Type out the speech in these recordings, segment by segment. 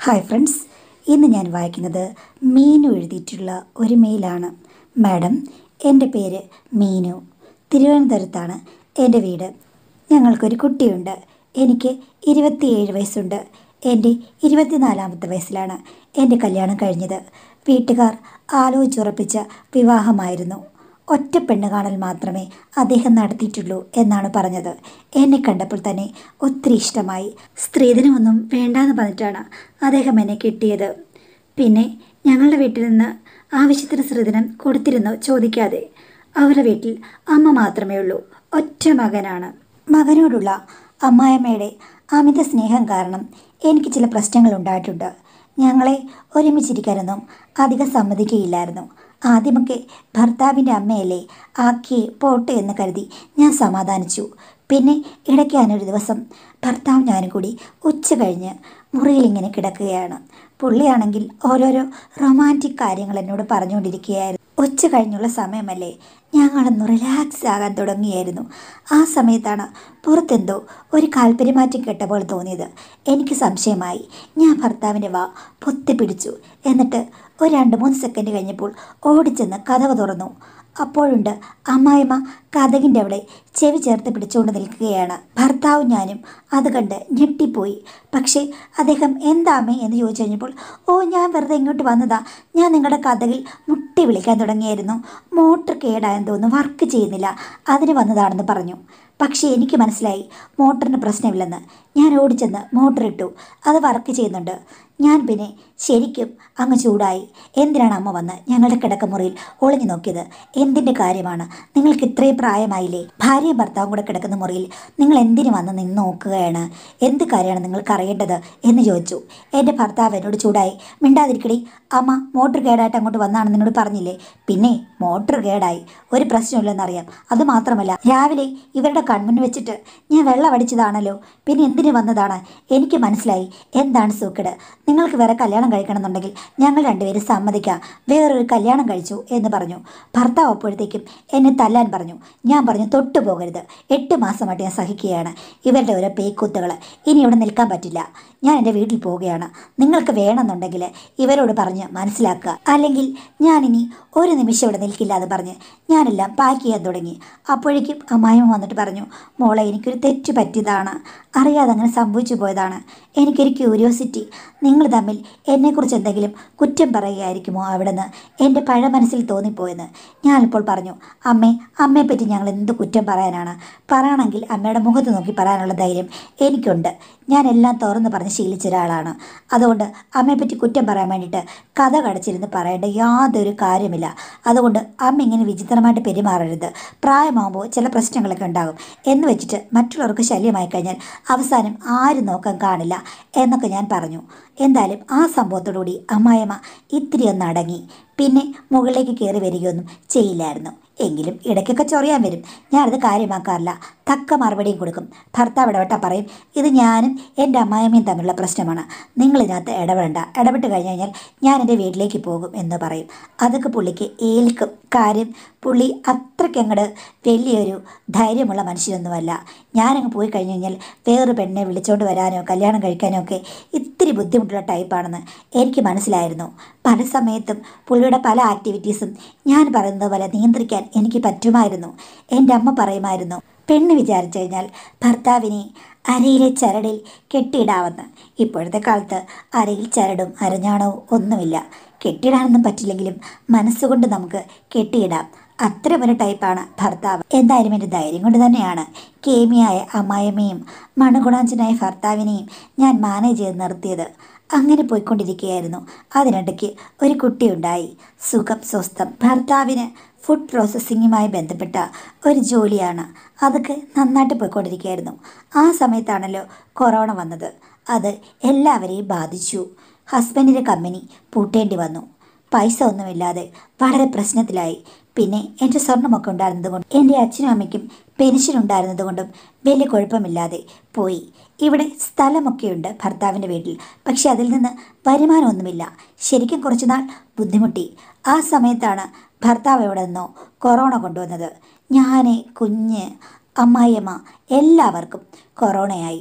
hi friends ഇന്ന് ഞാൻ വായിക്കുന്നത് മീനു എഴുതിയിട്ടുള്ള ഒരു മെയിലാണ് മാഡം എൻ്റെ പേര് മീനു തിരുവനന്തപുരത്താണ് എൻ്റെ വീട് ഞങ്ങൾക്കൊരു കുട്ടിയുണ്ട് എനിക്ക് ഇരുപത്തിയേഴ് വയസ്സുണ്ട് എൻ്റെ ഇരുപത്തിനാലാമത്തെ വയസ്സിലാണ് എൻ്റെ കല്യാണം കഴിഞ്ഞത് വീട്ടുകാർ ആലോചിച്ചുറപ്പിച്ച വിവാഹമായിരുന്നു ഒറ്റ പെണ്ണ് കാണൽ മാത്രമേ അദ്ദേഹം നടത്തിയിട്ടുള്ളൂ എന്നാണ് പറഞ്ഞത് എന്നെ കണ്ടപ്പോൾ തന്നെ ഒത്തിരി ഇഷ്ടമായി സ്ത്രീധനമൊന്നും വേണ്ടാന്ന് പറഞ്ഞിട്ടാണ് അദ്ദേഹം എന്നെ കിട്ടിയത് പിന്നെ ഞങ്ങളുടെ വീട്ടിൽ നിന്ന് ആവശ്യത്തിന് സ്ത്രീധനം കൊടുത്തിരുന്നോ ചോദിക്കാതെ അവരുടെ വീട്ടിൽ അമ്മ മാത്രമേ ഉള്ളൂ ഒറ്റ മകനാണ് മകനോടുള്ള അമ്മായിമ്മയുടെ അമിത സ്നേഹം കാരണം എനിക്ക് ചില പ്രശ്നങ്ങൾ ഉണ്ടായിട്ടുണ്ട് ഞങ്ങളെ ഒരുമിച്ചിരിക്കാനൊന്നും അധികം സമ്മതിക്കുകയില്ലായിരുന്നു ആദ്യമൊക്കെ ഭർത്താവിൻ്റെ അമ്മയല്ലേ ആക്കി പോട്ടെ എന്ന് കരുതി ഞാൻ സമാധാനിച്ചു പിന്നെ ഇടയ്ക്ക് ഞാനൊരു ദിവസം ഭർത്താവ് ഞാനും കൂടി ഉച്ച കഴിഞ്ഞ് മുറിയിൽ ഇങ്ങനെ കിടക്കുകയാണ് പുള്ളിയാണെങ്കിൽ ഓരോരോ റൊമാൻറ്റിക് കാര്യങ്ങൾ എന്നോട് പറഞ്ഞുകൊണ്ടിരിക്കുകയായിരുന്നു ഉച്ച കഴിഞ്ഞുള്ള സമയമല്ലേ ഞങ്ങളൊന്ന് റിലാക്സ് ആകാൻ തുടങ്ങിയായിരുന്നു ആ സമയത്താണ് പുറത്തെന്തോ ഒരു കാൽപര്യമാറ്റം കേട്ട പോലെ തോന്നിയത് എനിക്ക് സംശയമായി ഞാൻ ഭർത്താവിൻ്റെ വാ പൊത്തിപ്പിടിച്ചു എന്നിട്ട് ഒരു രണ്ട് മൂന്ന് സെക്കൻഡ് കഴിഞ്ഞപ്പോൾ ഓടിച്ചെന്ന് കഥക് തുറന്നു അപ്പോഴുണ്ട് അമ്മായിമ്മ കഥകിൻ്റെ അവിടെ ചെവി ചേർത്ത് പിടിച്ചുകൊണ്ട് നിൽക്കുകയാണ് ഭർത്താവും ഞാനും അത് കണ്ട് ഞെട്ടിപ്പോയി പക്ഷേ അദ്ദേഹം എന്താമേ എന്ന് ചോദിച്ചു കഴിഞ്ഞപ്പോൾ ഓ ഞാൻ വെറുതെ ഇങ്ങോട്ട് വന്നതാ ഞാൻ നിങ്ങളുടെ കഥകിൽ മുട്ടി വിളിക്കാൻ തുടങ്ങിയായിരുന്നു മോട്ടർ കേടായെന്ന് തോന്നുന്നു വർക്ക് ചെയ്യുന്നില്ല അതിന് വന്നതാണെന്ന് പറഞ്ഞു പക്ഷേ എനിക്ക് മനസ്സിലായി മോട്ടറിന് പ്രശ്നമില്ലെന്ന് ഞാൻ ഓടിച്ചെന്ന് മോട്ടർ ഇട്ടു അത് വർക്ക് ചെയ്യുന്നുണ്ട് ഞാൻ പിന്നെ ശരിക്കും അങ്ങ് ചൂടായി എന്തിനാണ് അമ്മ വന്ന് ഞങ്ങളുടെ കിടക്കമുറിയിൽ ഒളിഞ്ഞു നോക്കിയത് എന്തിൻ്റെ കാര്യമാണ് നിങ്ങൾക്ക് ഇത്രയും പ്രായമായില്ലേ ഭാര്യയും ഭർത്താവും കൂടെ കിടക്കുന്ന മുറിയിൽ നിങ്ങൾ എന്തിനു വന്ന് നിന്ന് നോക്കുകയാണ് എന്ത് കാര്യമാണ് നിങ്ങൾക്ക് അറിയേണ്ടത് എന്ന് ചോദിച്ചു എൻ്റെ ഭർത്താവ് എന്നോട് ചൂടായി മിണ്ടാതിരിക്കടി അമ്മ മോട്ടർ കേടായിട്ട് അങ്ങോട്ട് വന്നാണെന്ന് എന്നോട് പറഞ്ഞില്ലേ പിന്നെ മോട്ടർ കേടായി ഒരു പ്രശ്നമില്ലെന്നറിയാം അത് മാത്രമല്ല രാവിലെ ഇവരുടെ കൺമുന്നിൽ വെച്ചിട്ട് ഞാൻ വെള്ളം അടിച്ചതാണല്ലോ പിന്നെ എന്തിനു വന്നതാണ് എനിക്ക് മനസ്സിലായി എന്താണ് സൂക്കേട് നിങ്ങൾക്ക് വേറെ കല്യാണം കഴിക്കണമെന്നുണ്ടെങ്കിൽ ഞങ്ങൾ രണ്ടുപേരും സമ്മതിക്കാം വേറൊരു കല്യാണം കഴിച്ചു എന്ന് പറഞ്ഞു ഭർത്താവ് അപ്പോഴത്തേക്കും എന്നെ തല്ലാൻ പറഞ്ഞു ഞാൻ പറഞ്ഞു തൊട്ടു പോകരുത് എട്ട് മാസമായിട്ട് ഞാൻ സഹിക്കുകയാണ് ഇവരുടെ ഓരോ പേക്കൂത്തുകൾ ഇനി ഇവിടെ നിൽക്കാൻ പറ്റില്ല ഞാൻ എൻ്റെ വീട്ടിൽ പോവുകയാണ് നിങ്ങൾക്ക് വേണമെന്നുണ്ടെങ്കിൽ ഇവരോട് പറഞ്ഞ് മനസ്സിലാക്കുക അല്ലെങ്കിൽ ഞാനിനി ഒരു നിമിഷം ഇവിടെ നിൽക്കില്ല എന്ന് പറഞ്ഞ് ഞാനെല്ലാം പാക്ക് ചെയ്യാൻ തുടങ്ങി അപ്പോഴേക്കും അമ്മായിമ്മ വന്നിട്ട് പറഞ്ഞു മോളെ എനിക്കൊരു തെറ്റ് പറ്റിയതാണ് അറിയാതെ അങ്ങനെ സംഭവിച്ചു പോയതാണ് എനിക്കൊരു ക്യൂരിയോസിറ്റി നിങ്ങൾ തമ്മിൽ എന്നെക്കുറിച്ച് എന്തെങ്കിലും കുറ്റം പറയുകയായിരിക്കുമോ അവിടുന്ന് എൻ്റെ പഴ മനസ്സിൽ തോന്നിപ്പോയെന്ന് ഞാനിപ്പോൾ പറഞ്ഞു അമ്മേ അമ്മയെപ്പറ്റി ഞങ്ങൾ എന്ത് കുറ്റം പറയാനാണ് പറയണമെങ്കിൽ അമ്മയുടെ മുഖത്ത് നോക്കി പറയാനുള്ള ധൈര്യം എനിക്കുണ്ട് ഞാൻ എല്ലാം തുറന്ന് പറഞ്ഞ് ശീലിച്ച ഒരാളാണ് അതുകൊണ്ട് അമ്മയെപ്പറ്റി കുറ്റം പറയാൻ വേണ്ടിയിട്ട് കഥ കടച്ചിരുന്ന് പറയേണ്ട യാതൊരു കാര്യമില്ല അതുകൊണ്ട് അമ്മ ഇങ്ങനെ വിചിത്രമായിട്ട് പെരുമാറരുത് പ്രായമാകുമ്പോൾ ചില പ്രശ്നങ്ങളൊക്കെ ഉണ്ടാകും എന്ന് വെച്ചിട്ട് മറ്റുള്ളവർക്ക് ശല്യമായി കഴിഞ്ഞാൽ അവസാനം ആരും നോക്കാൻ കാണില്ല എന്നൊക്കെ ഞാൻ പറഞ്ഞു എന്തായാലും ആ സംഭവത്തോടുകൂടി അമ്മായിമ്മ ഇത്തിരി ഒന്ന് അടങ്ങി പിന്നെ മുകളിലേക്ക് കയറി വരികയൊന്നും ചെയ്യില്ലായിരുന്നു എങ്കിലും ഇടയ്ക്കൊക്കെ ചൊറിയാൻ വരും ഞാനത് കാര്യമാക്കാറില്ല തക്ക മറുപടിയും കൊടുക്കും ഭർത്താവ് ഇടപെട്ടാൽ പറയും ഇത് ഞാനും എൻ്റെ അമ്മായിമ്മയും തമ്മിലുള്ള പ്രശ്നമാണ് നിങ്ങൾ ഇതിനകത്ത് ഇടപെടണ്ട ഇടപെട്ട് കഴിഞ്ഞ് കഴിഞ്ഞാൽ ഞാൻ എൻ്റെ വീട്ടിലേക്ക് പോകും എന്ന് പറയും അതൊക്കെ പുള്ളിക്ക് ഏൽക്കും കാര്യം പുള്ളി അത്രയ്ക്ക് അങ്ങോട്ട് വലിയൊരു ധൈര്യമുള്ള മനുഷ്യനൊന്നുമല്ല ഞാനങ്ങ് പോയി കഴിഞ്ഞ് കഴിഞ്ഞാൽ വേറൊരു പെണ്ണിനെ വിളിച്ചുകൊണ്ട് വരാനോ കല്യാണം കഴിക്കാനോ ഒക്കെ ഇത്തിരി ബുദ്ധിമുട്ടുള്ള ടൈപ്പാണെന്ന് എനിക്ക് മനസ്സിലായിരുന്നു പല സമയത്തും പുള്ളിയുടെ പല ആക്ടിവിറ്റീസും ഞാൻ പറയുന്നത് പോലെ നിയന്ത്രിക്കാൻ എനിക്ക് പറ്റുമായിരുന്നു എൻ്റെ അമ്മ പറയുമായിരുന്നു പെണ്ണ് വിചാരിച്ചു കഴിഞ്ഞാൽ ഭർത്താവിനെ അരയിലെ ചരടിൽ കെട്ടിയിടാമെന്ന് ഇപ്പോഴത്തെ കാലത്ത് അരയിൽ ചരടും അരഞ്ഞാണവും ഒന്നുമില്ല കെട്ടിയിടാനൊന്നും പറ്റില്ലെങ്കിലും മനസ്സുകൊണ്ട് നമുക്ക് കെട്ടിയിടാം അത്തരമൊരു ടൈപ്പാണ് ഭർത്താവ് എന്തായാലും എൻ്റെ ധൈര്യം കൊണ്ട് തന്നെയാണ് കേമിയായ അമ്മായിയമ്മയും മണഗുണാഞ്ചനായ ഭർത്താവിനെയും ഞാൻ മാനേജ് ചെയ്ത് നിർത്തിയത് അങ്ങനെ പോയിക്കൊണ്ടിരിക്കുകയായിരുന്നു അതിനിടയ്ക്ക് ഒരു കുട്ടിയുണ്ടായി സുഖം സ്വസ്ഥം ഭർത്താവിന് ഫുഡ് പ്രോസസ്സിങ്ങുമായി ബന്ധപ്പെട്ട ഒരു ജോലിയാണ് അതൊക്കെ നന്നായിട്ട് പോയിക്കൊണ്ടിരിക്കുകയായിരുന്നു ആ സമയത്താണല്ലോ കൊറോണ വന്നത് അത് എല്ലാവരെയും ബാധിച്ചു ഹസ്ബൻഡിൻ്റെ കമ്പനി പൂട്ടേണ്ടി വന്നു പൈസ ഒന്നുമില്ലാതെ വളരെ പ്രശ്നത്തിലായി പിന്നെ എൻ്റെ സ്വർണ്ണമൊക്കെ ഉണ്ടായിരുന്നത് കൊണ്ട് എൻ്റെ അച്ഛനും അമ്മയ്ക്കും പെൻഷൻ ഉണ്ടായിരുന്നത് കൊണ്ടും വലിയ കുഴപ്പമില്ലാതെ പോയി ഇവിടെ സ്ഥലമൊക്കെയുണ്ട് ഭർത്താവിൻ്റെ വീട്ടിൽ പക്ഷെ അതിൽ നിന്ന് വരുമാനമൊന്നുമില്ല ശരിക്കും കുറച്ച് നാൾ ബുദ്ധിമുട്ടി ആ സമയത്താണ് ഭർത്താവ് എവിടെ നിന്നോ കൊറോണ കൊണ്ടുവന്നത് ഞാൻ കുഞ്ഞ് അമ്മായിയമ്മ എല്ലാവർക്കും കൊറോണയായി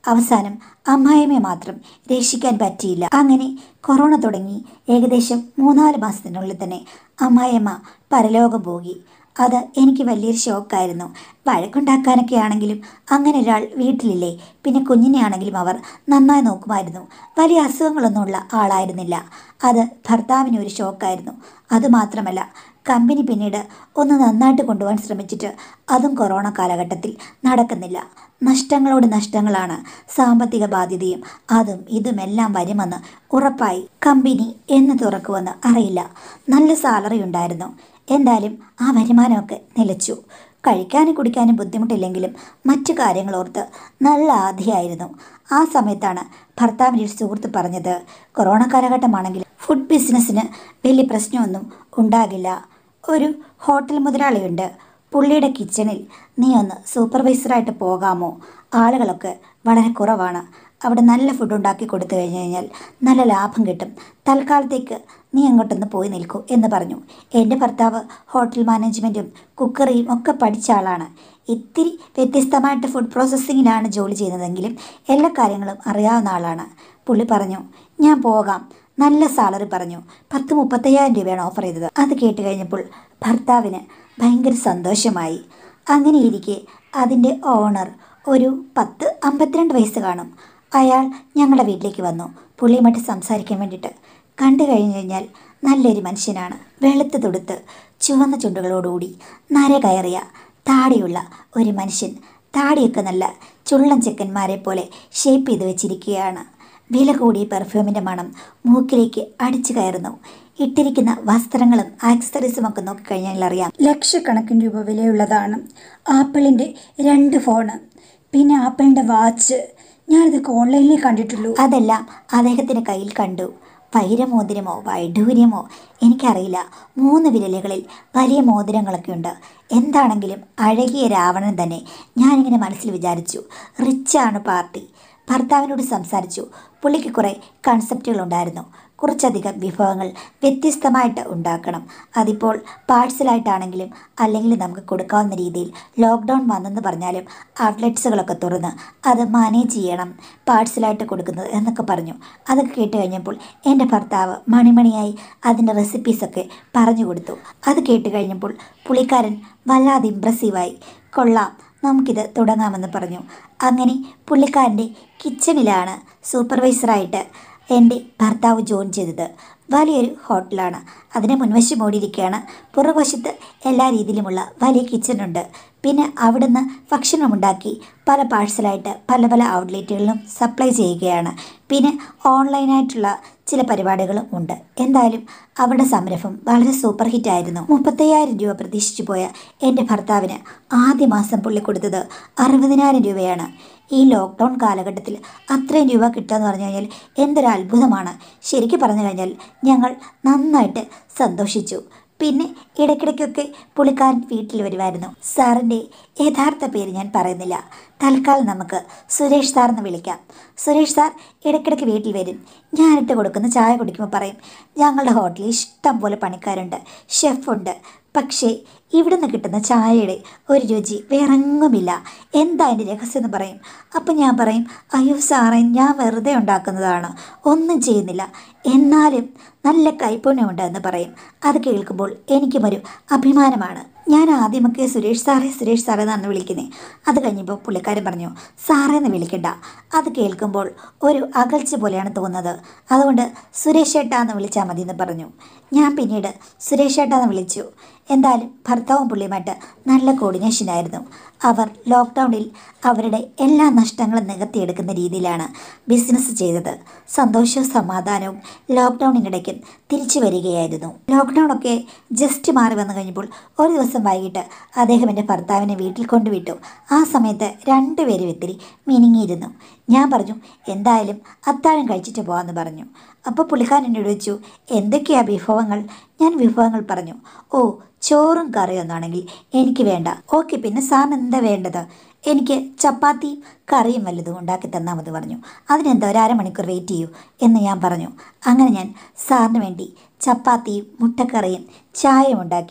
അവസാനം അമ്മായിമ്മയെ മാത്രം രക്ഷിക്കാൻ പറ്റിയില്ല അങ്ങനെ കൊറോണ തുടങ്ങി ഏകദേശം മൂന്നാല് മാസത്തിനുള്ളിൽ തന്നെ അമ്മായിയമ്മ പരലോകം പോയി അത് എനിക്ക് വലിയൊരു ഷോക്കായിരുന്നു വഴക്കുണ്ടാക്കാനൊക്കെ ആണെങ്കിലും അങ്ങനെ ഒരാൾ വീട്ടിലില്ലേ പിന്നെ കുഞ്ഞിനെ ആണെങ്കിലും അവർ നന്നായി നോക്കുമായിരുന്നു വലിയ അസുഖങ്ങളൊന്നുമുള്ള ആളായിരുന്നില്ല അത് ഭർത്താവിന് ഒരു ഷോക്കായിരുന്നു അതുമാത്രമല്ല കമ്പനി പിന്നീട് ഒന്ന് നന്നായിട്ട് കൊണ്ടുപോകാൻ ശ്രമിച്ചിട്ട് അതും കൊറോണ കാലഘട്ടത്തിൽ നടക്കുന്നില്ല നഷ്ടങ്ങളോട് നഷ്ടങ്ങളാണ് സാമ്പത്തിക ബാധ്യതയും അതും ഇതുമെല്ലാം വരുമെന്ന് ഉറപ്പായി കമ്പനി എന്ന് തുറക്കുമെന്ന് അറിയില്ല നല്ല സാലറി ഉണ്ടായിരുന്നു എന്തായാലും ആ വരുമാനമൊക്കെ നിലച്ചു കഴിക്കാനും കുടിക്കാനും ബുദ്ധിമുട്ടില്ലെങ്കിലും മറ്റു കാര്യങ്ങൾ ഓർത്ത് നല്ല ആധിയായിരുന്നു ആ സമയത്താണ് ഭർത്താവിൻ്റെ ഒരു സുഹൃത്ത് പറഞ്ഞത് കൊറോണ കാലഘട്ടമാണെങ്കിൽ ഫുഡ് ബിസിനസ്സിന് വലിയ പ്രശ്നമൊന്നും ഉണ്ടാകില്ല ഒരു ഹോട്ടൽ മുതലാളിയുണ്ട് പുള്ളിയുടെ കിച്ചണിൽ നീ ഒന്ന് സൂപ്പർവൈസറായിട്ട് പോകാമോ ആളുകളൊക്കെ വളരെ കുറവാണ് അവിടെ നല്ല ഫുഡ് ഉണ്ടാക്കി കൊടുത്തു കഴിഞ്ഞു കഴിഞ്ഞാൽ നല്ല ലാഭം കിട്ടും തൽക്കാലത്തേക്ക് നീ അങ്ങോട്ടൊന്ന് പോയി നിൽക്കൂ എന്ന് പറഞ്ഞു എൻ്റെ ഭർത്താവ് ഹോട്ടൽ മാനേജ്മെൻറ്റും കുക്കറിയും ഒക്കെ പഠിച്ച ആളാണ് ഇത്തിരി വ്യത്യസ്തമായിട്ട് ഫുഡ് പ്രോസസ്സിങ്ങിലാണ് ജോലി ചെയ്യുന്നതെങ്കിലും എല്ലാ കാര്യങ്ങളും അറിയാവുന്ന ആളാണ് പുള്ളി പറഞ്ഞു ഞാൻ പോകാം നല്ല സാലറി പറഞ്ഞു പത്ത് മുപ്പത്തയ്യായിരം രൂപയാണ് ഓഫർ ചെയ്തത് അത് കേട്ട് കഴിഞ്ഞപ്പോൾ ഭർത്താവിന് ഭയങ്കര സന്തോഷമായി അങ്ങനെ ഇരിക്കെ അതിൻ്റെ ഓണർ ഒരു പത്ത് അമ്പത്തിരണ്ട് വയസ്സ് കാണും അയാൾ ഞങ്ങളുടെ വീട്ടിലേക്ക് വന്നു പുള്ളിയുമായിട്ട് സംസാരിക്കാൻ വേണ്ടിയിട്ട് കണ്ടു കഴിഞ്ഞു കഴിഞ്ഞാൽ നല്ലൊരു മനുഷ്യനാണ് വെളുത്ത് തൊടുത്ത് ചുവന്ന ചുണ്ടുകളോടുകൂടി നര കയറിയ താടിയുള്ള ഒരു മനുഷ്യൻ താടിയൊക്കെ നല്ല ചുള്ളൻ ചെക്കന്മാരെ പോലെ ഷേപ്പ് ചെയ്ത് വെച്ചിരിക്കുകയാണ് വില കൂടിയ പെർഫ്യൂമിൻ്റെ മണം മൂക്കിലേക്ക് അടിച്ചു കയറുന്നു ഇട്ടിരിക്കുന്ന വസ്ത്രങ്ങളും ആക്സസറീസും ഒക്കെ നോക്കിക്കഴിഞ്ഞാൽ അറിയാം ലക്ഷക്കണക്കിന് രൂപ വിലയുള്ളതാണ് ആപ്പിളിൻ്റെ രണ്ട് ഫോണ് പിന്നെ ആപ്പിളിൻ്റെ വാച്ച് ഞാനിതൊക്കെ ഓൺലൈനിൽ കണ്ടിട്ടുള്ളൂ അതെല്ലാം അദ്ദേഹത്തിൻ്റെ കയ്യിൽ കണ്ടു വൈരമോതിരമോ വൈഡൂര്യമോ എനിക്കറിയില്ല മൂന്ന് വിരലുകളിൽ വലിയ മോതിരങ്ങളൊക്കെ ഉണ്ട് എന്താണെങ്കിലും അഴകിയ രാവണൻ തന്നെ ഞാനിങ്ങനെ മനസ്സിൽ വിചാരിച്ചു റിച്ചാണ് പാർട്ടി ഭർത്താവിനോട് സംസാരിച്ചു പുള്ളിക്ക് കുറേ കൺസെപ്റ്റുകളുണ്ടായിരുന്നു കുറച്ചധികം വിഭവങ്ങൾ വ്യത്യസ്തമായിട്ട് ഉണ്ടാക്കണം അതിപ്പോൾ പാഴ്സലായിട്ടാണെങ്കിലും അല്ലെങ്കിൽ നമുക്ക് കൊടുക്കാവുന്ന രീതിയിൽ ലോക്ക്ഡൗൺ വന്നെന്ന് പറഞ്ഞാലും ഔട്ട്ലെറ്റ്സുകളൊക്കെ തുറന്ന് അത് മാനേജ് ചെയ്യണം പാഴ്സലായിട്ട് കൊടുക്കുന്നത് എന്നൊക്കെ പറഞ്ഞു അതൊക്കെ കേട്ട് കഴിഞ്ഞപ്പോൾ എൻ്റെ ഭർത്താവ് മണിമണിയായി അതിൻ്റെ റെസിപ്പീസൊക്കെ പറഞ്ഞു കൊടുത്തു അത് കേട്ട് കഴിഞ്ഞപ്പോൾ പുള്ളിക്കാരൻ വല്ലാതെ ഇമ്പ്രസീവായി കൊള്ളാം നമുക്കിത് തുടങ്ങാമെന്ന് പറഞ്ഞു അങ്ങനെ പുള്ളിക്കാരൻ്റെ കിച്ചണിലാണ് സൂപ്പർവൈസറായിട്ട് എൻ്റെ ഭർത്താവ് ജോയിൻ ചെയ്തത് വലിയൊരു ഹോട്ടലാണ് അതിന് മുൻവശം ഓടിയിരിക്കുകയാണ് പുറകുവശത്ത് എല്ലാ രീതിയിലുമുള്ള വലിയ കിച്ചണുണ്ട് പിന്നെ അവിടുന്ന് ഭക്ഷണമുണ്ടാക്കി പല പാഴ്സലായിട്ട് പല പല ഔട്ട്ലെറ്റുകളിലും സപ്ലൈ ചെയ്യുകയാണ് പിന്നെ ഓൺലൈനായിട്ടുള്ള ചില പരിപാടികളും ഉണ്ട് എന്തായാലും അവരുടെ സംരംഭം വളരെ സൂപ്പർ ഹിറ്റ് ആയിരുന്നു മുപ്പത്തയ്യായിരം രൂപ പ്രതീക്ഷിച്ചു പോയ എൻ്റെ ഭർത്താവിന് ആദ്യ മാസം പുള്ളി കൊടുത്തത് അറുപതിനായിരം രൂപയാണ് ഈ ലോക്ക്ഡൗൺ കാലഘട്ടത്തിൽ അത്രയും രൂപ കിട്ടുക എന്ന് പറഞ്ഞു കഴിഞ്ഞാൽ എന്തൊരു അത്ഭുതമാണ് ശരിക്കും പറഞ്ഞു കഴിഞ്ഞാൽ ഞങ്ങൾ നന്നായിട്ട് സന്തോഷിച്ചു പിന്നെ ഇടയ്ക്കിടയ്ക്കൊക്കെ പുള്ളിക്കാരൻ വീട്ടിൽ വരുമായിരുന്നു സാറിൻ്റെ യഥാർത്ഥ പേര് ഞാൻ പറയുന്നില്ല തൽക്കാലം നമുക്ക് സുരേഷ് സാർ എന്ന് വിളിക്കാം സുരേഷ് സാർ ഇടയ്ക്കിടയ്ക്ക് വീട്ടിൽ വരും ഞാനിട്ട് കൊടുക്കുന്ന ചായ കുടിക്കുമ്പോൾ പറയും ഞങ്ങളുടെ ഹോട്ടലിൽ ഇഷ്ടം പോലെ പണിക്കാരുണ്ട് ഷെഫുണ്ട് പക്ഷേ ഇവിടുന്ന് കിട്ടുന്ന ചായയുടെ ഒരു രുചി വേറെങ്ങുമില്ല എന്താ എൻ്റെ രഹസ്യം എന്ന് പറയും അപ്പം ഞാൻ പറയും അയ്യോ സാറേ ഞാൻ വെറുതെ ഉണ്ടാക്കുന്നതാണ് ഒന്നും ചെയ്യുന്നില്ല എന്നാലും നല്ല കൈപ്പുണ്യമുണ്ട് എന്ന് പറയും അത് കേൾക്കുമ്പോൾ എനിക്കും ഒരു അഭിമാനമാണ് ഞാൻ ആദ്യമൊക്കെ സുരേഷ് സാറേ സുരേഷ് സാറേ എന്നാണ് വിളിക്കുന്നത് അത് കഴിഞ്ഞപ്പോൾ പുള്ളിക്കാരൻ പറഞ്ഞു സാറേ എന്ന് വിളിക്കണ്ട അത് കേൾക്കുമ്പോൾ ഒരു അകൽച്ച പോലെയാണ് തോന്നുന്നത് അതുകൊണ്ട് സുരേഷ് ഏട്ടാ എന്ന് വിളിച്ചാൽ മതി എന്ന് പറഞ്ഞു ഞാൻ പിന്നീട് സുരേഷ് ഏട്ടാ എന്ന് വിളിച്ചു എന്തായാലും ഭർത്താവും പുള്ളിയുമായിട്ട് നല്ല കോർഡിനേഷൻ ആയിരുന്നു അവർ ലോക്ക്ഡൗണിൽ അവരുടെ എല്ലാ നഷ്ടങ്ങളും നികത്തിയെടുക്കുന്ന രീതിയിലാണ് ബിസിനസ് ചെയ്തത് സന്തോഷവും സമാധാനവും ലോക്ക്ഡൗണിനിടയ്ക്കും തിരിച്ചു വരികയായിരുന്നു ലോക്ക്ഡൗണൊക്കെ ജസ്റ്റ് മാറി വന്നു കഴിഞ്ഞപ്പോൾ ഒരു ദിവസം വൈകിട്ട് അദ്ദേഹം എൻ്റെ ഭർത്താവിനെ വീട്ടിൽ കൊണ്ടുവിട്ടു ആ സമയത്ത് രണ്ടുപേരും ഇത്തിരി മിനിങ്ങിയിരുന്നു ഞാൻ പറഞ്ഞു എന്തായാലും അത്താഴം കഴിച്ചിട്ട് പോകാമെന്ന് പറഞ്ഞു അപ്പോൾ പുള്ളിക്കാരൻ എന്നോട് ചോദിച്ചു എന്തൊക്കെയാ വിഭവങ്ങൾ ഞാൻ വിഭവങ്ങൾ പറഞ്ഞു ഓ ചോറും കറിയൊന്നാണെങ്കിൽ എനിക്ക് വേണ്ട ഓക്കെ പിന്നെ സാറിന് എന്താ വേണ്ടത് എനിക്ക് ചപ്പാത്തിയും കറിയും വല്ലതും ഉണ്ടാക്കി തന്നാൽ മതി പറഞ്ഞു അതിനെന്താ ഒരു അരമണിക്കൂർ വെയിറ്റ് ചെയ്യൂ എന്ന് ഞാൻ പറഞ്ഞു അങ്ങനെ ഞാൻ സാറിന് വേണ്ടി ചപ്പാത്തിയും മുട്ടക്കറിയും ചായയും ഉണ്ടാക്കി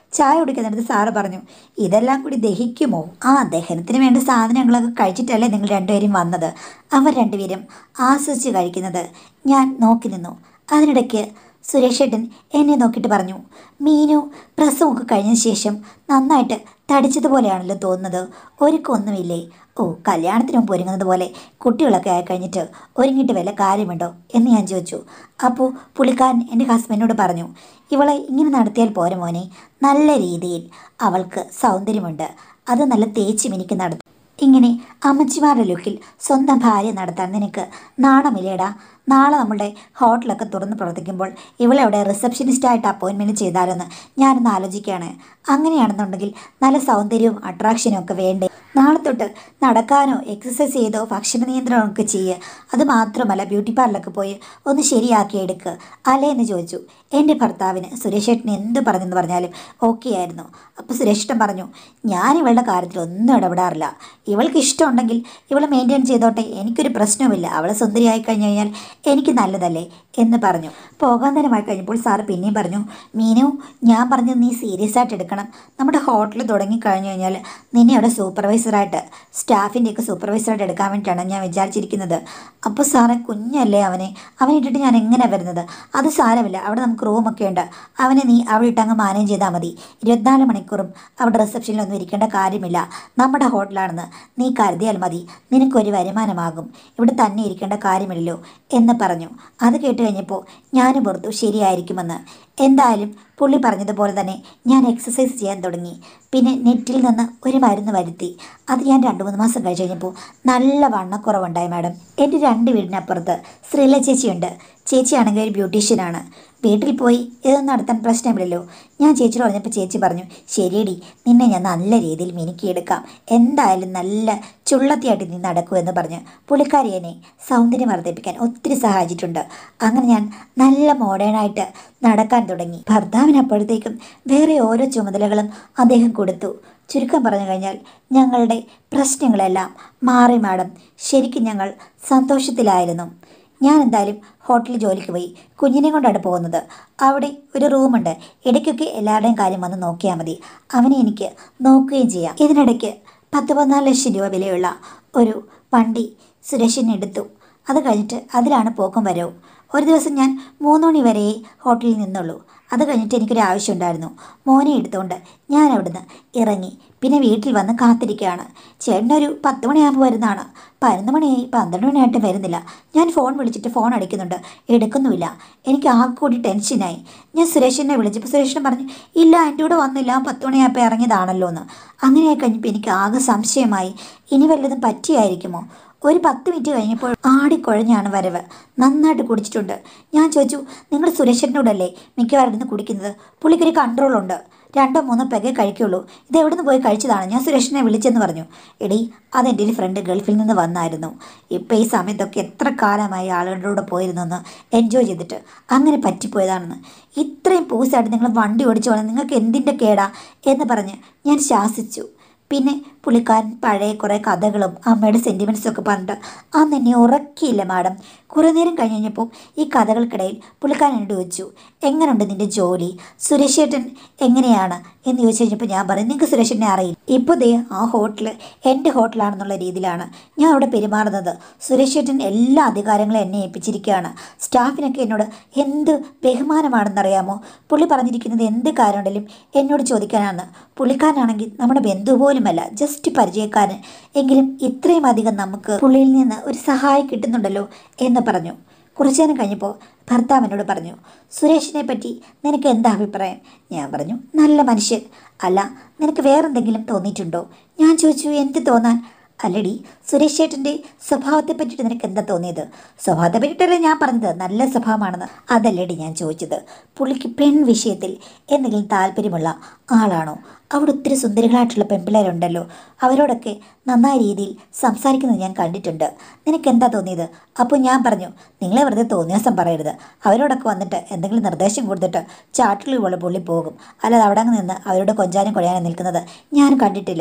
ചായ കുടിക്കുന്നിടത്ത് സാറ് പറഞ്ഞു ഇതെല്ലാം കൂടി ദഹിക്കുമോ ആ ദഹനത്തിന് വേണ്ട സാധനങ്ങളൊക്കെ കഴിച്ചിട്ടല്ലേ നിങ്ങൾ രണ്ടുപേരും വന്നത് അവർ രണ്ടുപേരും ആസ്വദിച്ച് കഴിക്കുന്നത് ഞാൻ നോക്കി നിന്നു അതിനിടയ്ക്ക് സുരേഷ് ഏട്ടൻ എന്നെ നോക്കിയിട്ട് പറഞ്ഞു മീനു പ്രസവമൊക്കെ കഴിഞ്ഞ ശേഷം നന്നായിട്ട് തടിച്ചതുപോലെയാണല്ലോ തോന്നുന്നത് ഒരുക്കൊന്നുമില്ലേ ഓ കല്യാണത്തിന് മുമ്പ് ഒരുങ്ങുന്നത് പോലെ കുട്ടികളൊക്കെ ആയി കഴിഞ്ഞിട്ട് ഒരുങ്ങിയിട്ട് വല്ല കാര്യമുണ്ടോ എന്ന് ഞാൻ ചോദിച്ചു അപ്പോൾ പുള്ളിക്കാരൻ എൻ്റെ ഹസ്ബൻഡിനോട് പറഞ്ഞു ഇവളെ ഇങ്ങനെ നടത്തിയാൽ പോരെ മോനെ നല്ല രീതിയിൽ അവൾക്ക് സൗന്ദര്യമുണ്ട് അത് നല്ല തേച്ച് മിനിക്ക് നടത്തും ഇങ്ങനെ അമ്മച്ചിമാരുടെ ലുക്കിൽ സ്വന്തം ഭാര്യ നടത്താൻ നിനക്ക് നാണമില്ലേടാ നാളെ നമ്മുടെ ഹോട്ടലൊക്കെ തുറന്ന് പ്രവർത്തിക്കുമ്പോൾ ഇവളെ അവിടെ റിസപ്ഷനിസ്റ്റായിട്ട് അപ്പോയിൻമെൻറ്റ് ചെയ്താലോന്ന് ഞാനൊന്ന് ആലോചിക്കുകയാണ് അങ്ങനെയാണെന്നുണ്ടെങ്കിൽ നല്ല സൗന്ദര്യവും അട്രാക്ഷനും ഒക്കെ വേണ്ടേ നാളെ തൊട്ട് നടക്കാനോ എക്സസൈസ് ചെയ്തോ ഭക്ഷണ നിയന്ത്രണമൊക്കെ ചെയ്യുക അത് മാത്രമല്ല ബ്യൂട്ടി പാർലറിലൊക്കെ പോയി ഒന്ന് ശരിയാക്കി എടുക്കുക അല്ലേ എന്ന് ചോദിച്ചു എൻ്റെ ഭർത്താവിന് സുരേഷ് ഏട്ടൻ എന്ത് പറഞ്ഞെന്ന് പറഞ്ഞാലും ഓക്കെ ആയിരുന്നു അപ്പോൾ സുരേഷ് ഏട്ടൻ പറഞ്ഞു ഞാൻ ഇവളുടെ കാര്യത്തിൽ ഒന്നും ഇടപെടാറില്ല ഇവൾക്ക് ഇഷ്ടമുണ്ടെങ്കിൽ ഇവളെ മെയിൻറ്റെയിൻ ചെയ്തോട്ടെ എനിക്കൊരു പ്രശ്നവുമില്ല അവളെ സുന്ദരിയായി കഴിഞ്ഞു കഴിഞ്ഞാൽ എനിക്ക് നല്ലതല്ലേ എന്ന് പറഞ്ഞു പോകാൻ നേരമായി കഴിഞ്ഞപ്പോൾ സാറ് പിന്നെയും പറഞ്ഞു മീനു ഞാൻ പറഞ്ഞത് നീ സീരിയസ് ആയിട്ട് എടുക്കണം നമ്മുടെ ഹോട്ടൽ തുടങ്ങി കഴിഞ്ഞു കഴിഞ്ഞാൽ നിന്നെ അവിടെ സൂപ്പർവൈസറായിട്ട് സ്റ്റാഫിൻ്റെയൊക്കെ സൂപ്പർവൈസറായിട്ട് എടുക്കാൻ വേണ്ടിയിട്ടാണ് ഞാൻ വിചാരിച്ചിരിക്കുന്നത് അപ്പോൾ സാറേ കുഞ്ഞല്ലേ അവനെ അവനെ ഇട്ടിട്ട് ഞാൻ എങ്ങനെ വരുന്നത് അത് സാരമില്ല അവിടെ നമുക്ക് റൂമൊക്കെ ഉണ്ട് അവനെ നീ അവിടെ ഇട്ട് അങ്ങ് മാനേജ് ചെയ്താൽ മതി ഇരുപത്തിനാല് മണിക്കൂറും അവിടെ റിസപ്ഷനിലൊന്നും ഇരിക്കേണ്ട കാര്യമില്ല നമ്മുടെ ഹോട്ടലാണെന്ന് നീ കരുതിയാൽ മതി നിനക്കൊരു വരുമാനമാകും ഇവിടെ തന്നെ ഇരിക്കേണ്ട കാര്യമില്ലല്ലോ എന്ന് പറഞ്ഞു അത് കേട്ട് കഴിഞ്ഞപ്പോൾ ഞാനും പുറത്തു ശരിയായിരിക്കുമെന്ന് എന്തായാലും പുള്ളി പറഞ്ഞതുപോലെ തന്നെ ഞാൻ എക്സസൈസ് ചെയ്യാൻ തുടങ്ങി പിന്നെ നെറ്റിൽ നിന്ന് ഒരു മരുന്ന് വരുത്തി അത് ഞാൻ രണ്ട് മൂന്ന് മാസം കഴിച്ച് കഴിഞ്ഞപ്പോൾ നല്ല വണ്ണക്കുറവുണ്ടായി മാഡം എൻ്റെ രണ്ട് വീടിനപ്പുറത്ത് ശ്രീല ചേച്ചിയുണ്ട് ചേച്ചിയാണെങ്കിൽ ഒരു ബ്യൂട്ടീഷ്യനാണ് വീട്ടിൽ പോയി ഇതൊന്നും നടത്താൻ പ്രശ്നമില്ലല്ലോ ഞാൻ ചേച്ചിയോട് പറഞ്ഞപ്പോൾ ചേച്ചി പറഞ്ഞു ശരിയടി നിന്നെ ഞാൻ നല്ല രീതിയിൽ മിനുക്കിയെടുക്കാം എന്തായാലും നല്ല ചുള്ളത്തിയായിട്ട് നീ നടക്കൂ എന്ന് പറഞ്ഞ് പുള്ളിക്കാരി എന്നെ സൗന്ദര്യം വർദ്ധിപ്പിക്കാൻ ഒത്തിരി സഹായിച്ചിട്ടുണ്ട് അങ്ങനെ ഞാൻ നല്ല മോഡേണായിട്ട് നടക്കാൻ തുടങ്ങി ഭർത്താവിന് അപ്പോഴത്തേക്കും വേറെ ഓരോ ചുമതലകളും അദ്ദേഹം കൊടുത്തു ചുരുക്കം പറഞ്ഞു കഴിഞ്ഞാൽ ഞങ്ങളുടെ പ്രശ്നങ്ങളെല്ലാം മാറി മാഡം ശരിക്കും ഞങ്ങൾ സന്തോഷത്തിലായിരുന്നു ഞാൻ എന്തായാലും ഹോട്ടലിൽ ജോലിക്ക് പോയി കുഞ്ഞിനെ കൊണ്ടാണ് പോകുന്നത് അവിടെ ഒരു റൂമുണ്ട് ഇടയ്ക്കൊക്കെ എല്ലാവരുടെയും കാര്യം വന്ന് നോക്കിയാൽ മതി അവനെ എനിക്ക് നോക്കുകയും ചെയ്യാം ഇതിനിടയ്ക്ക് പത്ത് പതിനാല് ലക്ഷം രൂപ വിലയുള്ള ഒരു വണ്ടി സുരേഷിന് എടുത്തു അത് കഴിഞ്ഞിട്ട് അതിലാണ് പോക്കും വരവും ഒരു ദിവസം ഞാൻ മൂന്ന് മണി വരെ ഹോട്ടലിൽ നിന്നുള്ളൂ അത് കഴിഞ്ഞിട്ട് എനിക്കൊരു ആവശ്യം ഉണ്ടായിരുന്നു മോനെ എടുത്തുകൊണ്ട് ഞാൻ അവിടുന്ന് ഇറങ്ങി പിന്നെ വീട്ടിൽ വന്ന് കാത്തിരിക്കുകയാണ് ചേട്ടനൊരു പത്ത് മണിയാകുമ്പോൾ വരുന്നതാണ് പതിനൊന്ന് മണിയായി പന്ത്രണ്ട് മണിയായിട്ട് വരുന്നില്ല ഞാൻ ഫോൺ വിളിച്ചിട്ട് ഫോൺ അടിക്കുന്നുണ്ട് എടുക്കുന്നുമില്ല എനിക്ക് ആകെ കൂടി ടെൻഷനായി ഞാൻ സുരേഷിനെ വിളിച്ചപ്പോൾ സുരേഷിനെ പറഞ്ഞു ഇല്ല എൻ്റെ കൂടെ വന്നില്ല പത്ത് മണിയായപ്പോൾ ഇറങ്ങിയതാണല്ലോ എന്ന് അങ്ങനെയായി കഴിഞ്ഞപ്പോൾ എനിക്ക് ആകെ സംശയമായി ഇനി വല്ലതും പറ്റിയായിരിക്കുമോ ഒരു പത്ത് മിനിറ്റ് കഴിഞ്ഞപ്പോൾ ആടിക്കുഴഞ്ഞാണ് വരവ് നന്നായിട്ട് കുടിച്ചിട്ടുണ്ട് ഞാൻ ചോദിച്ചു നിങ്ങൾ സുരേഷനോടല്ലേ മിക്കവാറും ഇരുന്ന് കുടിക്കുന്നത് പുള്ളിക്കൊരു കൺട്രോളുണ്ട് രണ്ടോ മൂന്നോ പെഗേ കഴിക്കുള്ളൂ ഇത് എവിടെ നിന്ന് പോയി കഴിച്ചതാണ് ഞാൻ സുരേഷിനെ വിളിച്ചെന്ന് പറഞ്ഞു എടി അതെൻ്റെ ഒരു ഫ്രണ്ട് ഗൾഫിൽ നിന്ന് വന്നായിരുന്നു ഇപ്പം ഈ സമയത്തൊക്കെ എത്ര കാലമായി ആളുകളുടെ കൂടെ പോയിരുന്നെന്ന് എൻജോയ് ചെയ്തിട്ട് അങ്ങനെ പറ്റിപ്പോയതാണെന്ന് ഇത്രയും പൂസായിട്ട് നിങ്ങൾ വണ്ടി ഓടിച്ചു പോകണം നിങ്ങൾക്ക് എന്തിൻ്റെ കേടാ എന്ന് പറഞ്ഞ് ഞാൻ ശാസിച്ചു പിന്നെ പുള്ളിക്കാരൻ പഴയ കുറേ കഥകളും അമ്മയുടെ സെൻറ്റിമെൻറ്റ്സും ഒക്കെ പറഞ്ഞിട്ട് അന്ന് എന്നെ ഉറക്കിയില്ല മാഡം കുറേ നേരം കഴിഞ്ഞ് കഴിഞ്ഞപ്പോൾ ഈ കഥകൾക്കിടയിൽ പുള്ളിക്കാരൻ എന്നോട് ചോദിച്ചു എങ്ങനെയുണ്ട് നിൻ്റെ ജോലി സുരേഷേട്ടൻ എങ്ങനെയാണ് എന്ന് ചോദിച്ചു കഴിഞ്ഞപ്പോൾ ഞാൻ പറയും നിങ്ങൾക്ക് സുരേഷനെ അറിയില്ല ഇപ്പോൾ ദേ ആ ഹോട്ടൽ എൻ്റെ ഹോട്ടലാണെന്നുള്ള രീതിയിലാണ് ഞാൻ അവിടെ പെരുമാറുന്നത് സുരേഷേട്ടൻ എല്ലാ അധികാരങ്ങളും എന്നെ ഏൽപ്പിച്ചിരിക്കുകയാണ് സ്റ്റാഫിനൊക്കെ എന്നോട് എന്ത് ബഹുമാനമാണെന്നറിയാമോ പുള്ളി പറഞ്ഞിരിക്കുന്നത് എന്ത് കാര്യമുണ്ടെങ്കിലും എന്നോട് ചോദിക്കാനാണ് പുള്ളിക്കാരനാണെങ്കിൽ നമ്മുടെ ബന്ധു പോലുമല്ല ജസ്റ്റ് പരിചയക്കാരൻ എങ്കിലും ഇത്രയും അധികം നമുക്ക് പുള്ളിയിൽ നിന്ന് ഒരു സഹായം കിട്ടുന്നുണ്ടല്ലോ എന്ന് പറഞ്ഞു കുറച്ചു നേരം കഴിഞ്ഞപ്പോൾ ഭർത്താവ് എന്നോട് പറഞ്ഞു സുരേഷിനെ പറ്റി നിനക്ക് എന്താ അഭിപ്രായം ഞാൻ പറഞ്ഞു നല്ല മനുഷ്യൻ അല്ല നിനക്ക് വേറെന്തെങ്കിലും തോന്നിയിട്ടുണ്ടോ ഞാൻ ചോദിച്ചു എന്ത് തോന്നാൻ അല്ലടി സുരേഷ് ചേട്ടൻ്റെ സ്വഭാവത്തെ പറ്റിയിട്ട് നിനക്ക് എന്താ തോന്നിയത് സ്വഭാവത്തെ പറ്റിയിട്ടല്ലേ ഞാൻ പറഞ്ഞത് നല്ല സ്വഭാവമാണെന്ന് അതല്ലടി ഞാൻ ചോദിച്ചത് പുള്ളിക്ക് പെൺ വിഷയത്തിൽ എന്തെങ്കിലും താല്പര്യമുള്ള ആളാണോ അവിടെ ഒത്തിരി സുന്ദരികളായിട്ടുള്ള പെൺപിള്ളേരുണ്ടല്ലോ അവരോടൊക്കെ നന്നായ രീതിയിൽ സംസാരിക്കുന്നത് ഞാൻ കണ്ടിട്ടുണ്ട് നിനക്ക് എന്താ തോന്നിയത് അപ്പോൾ ഞാൻ പറഞ്ഞു നിങ്ങളെ വെറുതെ തോന്നിയാസം പറയരുത് അവരോടൊക്കെ വന്നിട്ട് എന്തെങ്കിലും നിർദ്ദേശം കൊടുത്തിട്ട് ചാട്ടിൽ പോലെ പുള്ളി പോകും അല്ലാതെ അവിടെ അങ്ങ് നിന്ന് അവരോട് കൊഞ്ചാനും കൊഴയാനും നിൽക്കുന്നത് ഞാൻ കണ്ടിട്ടില്ല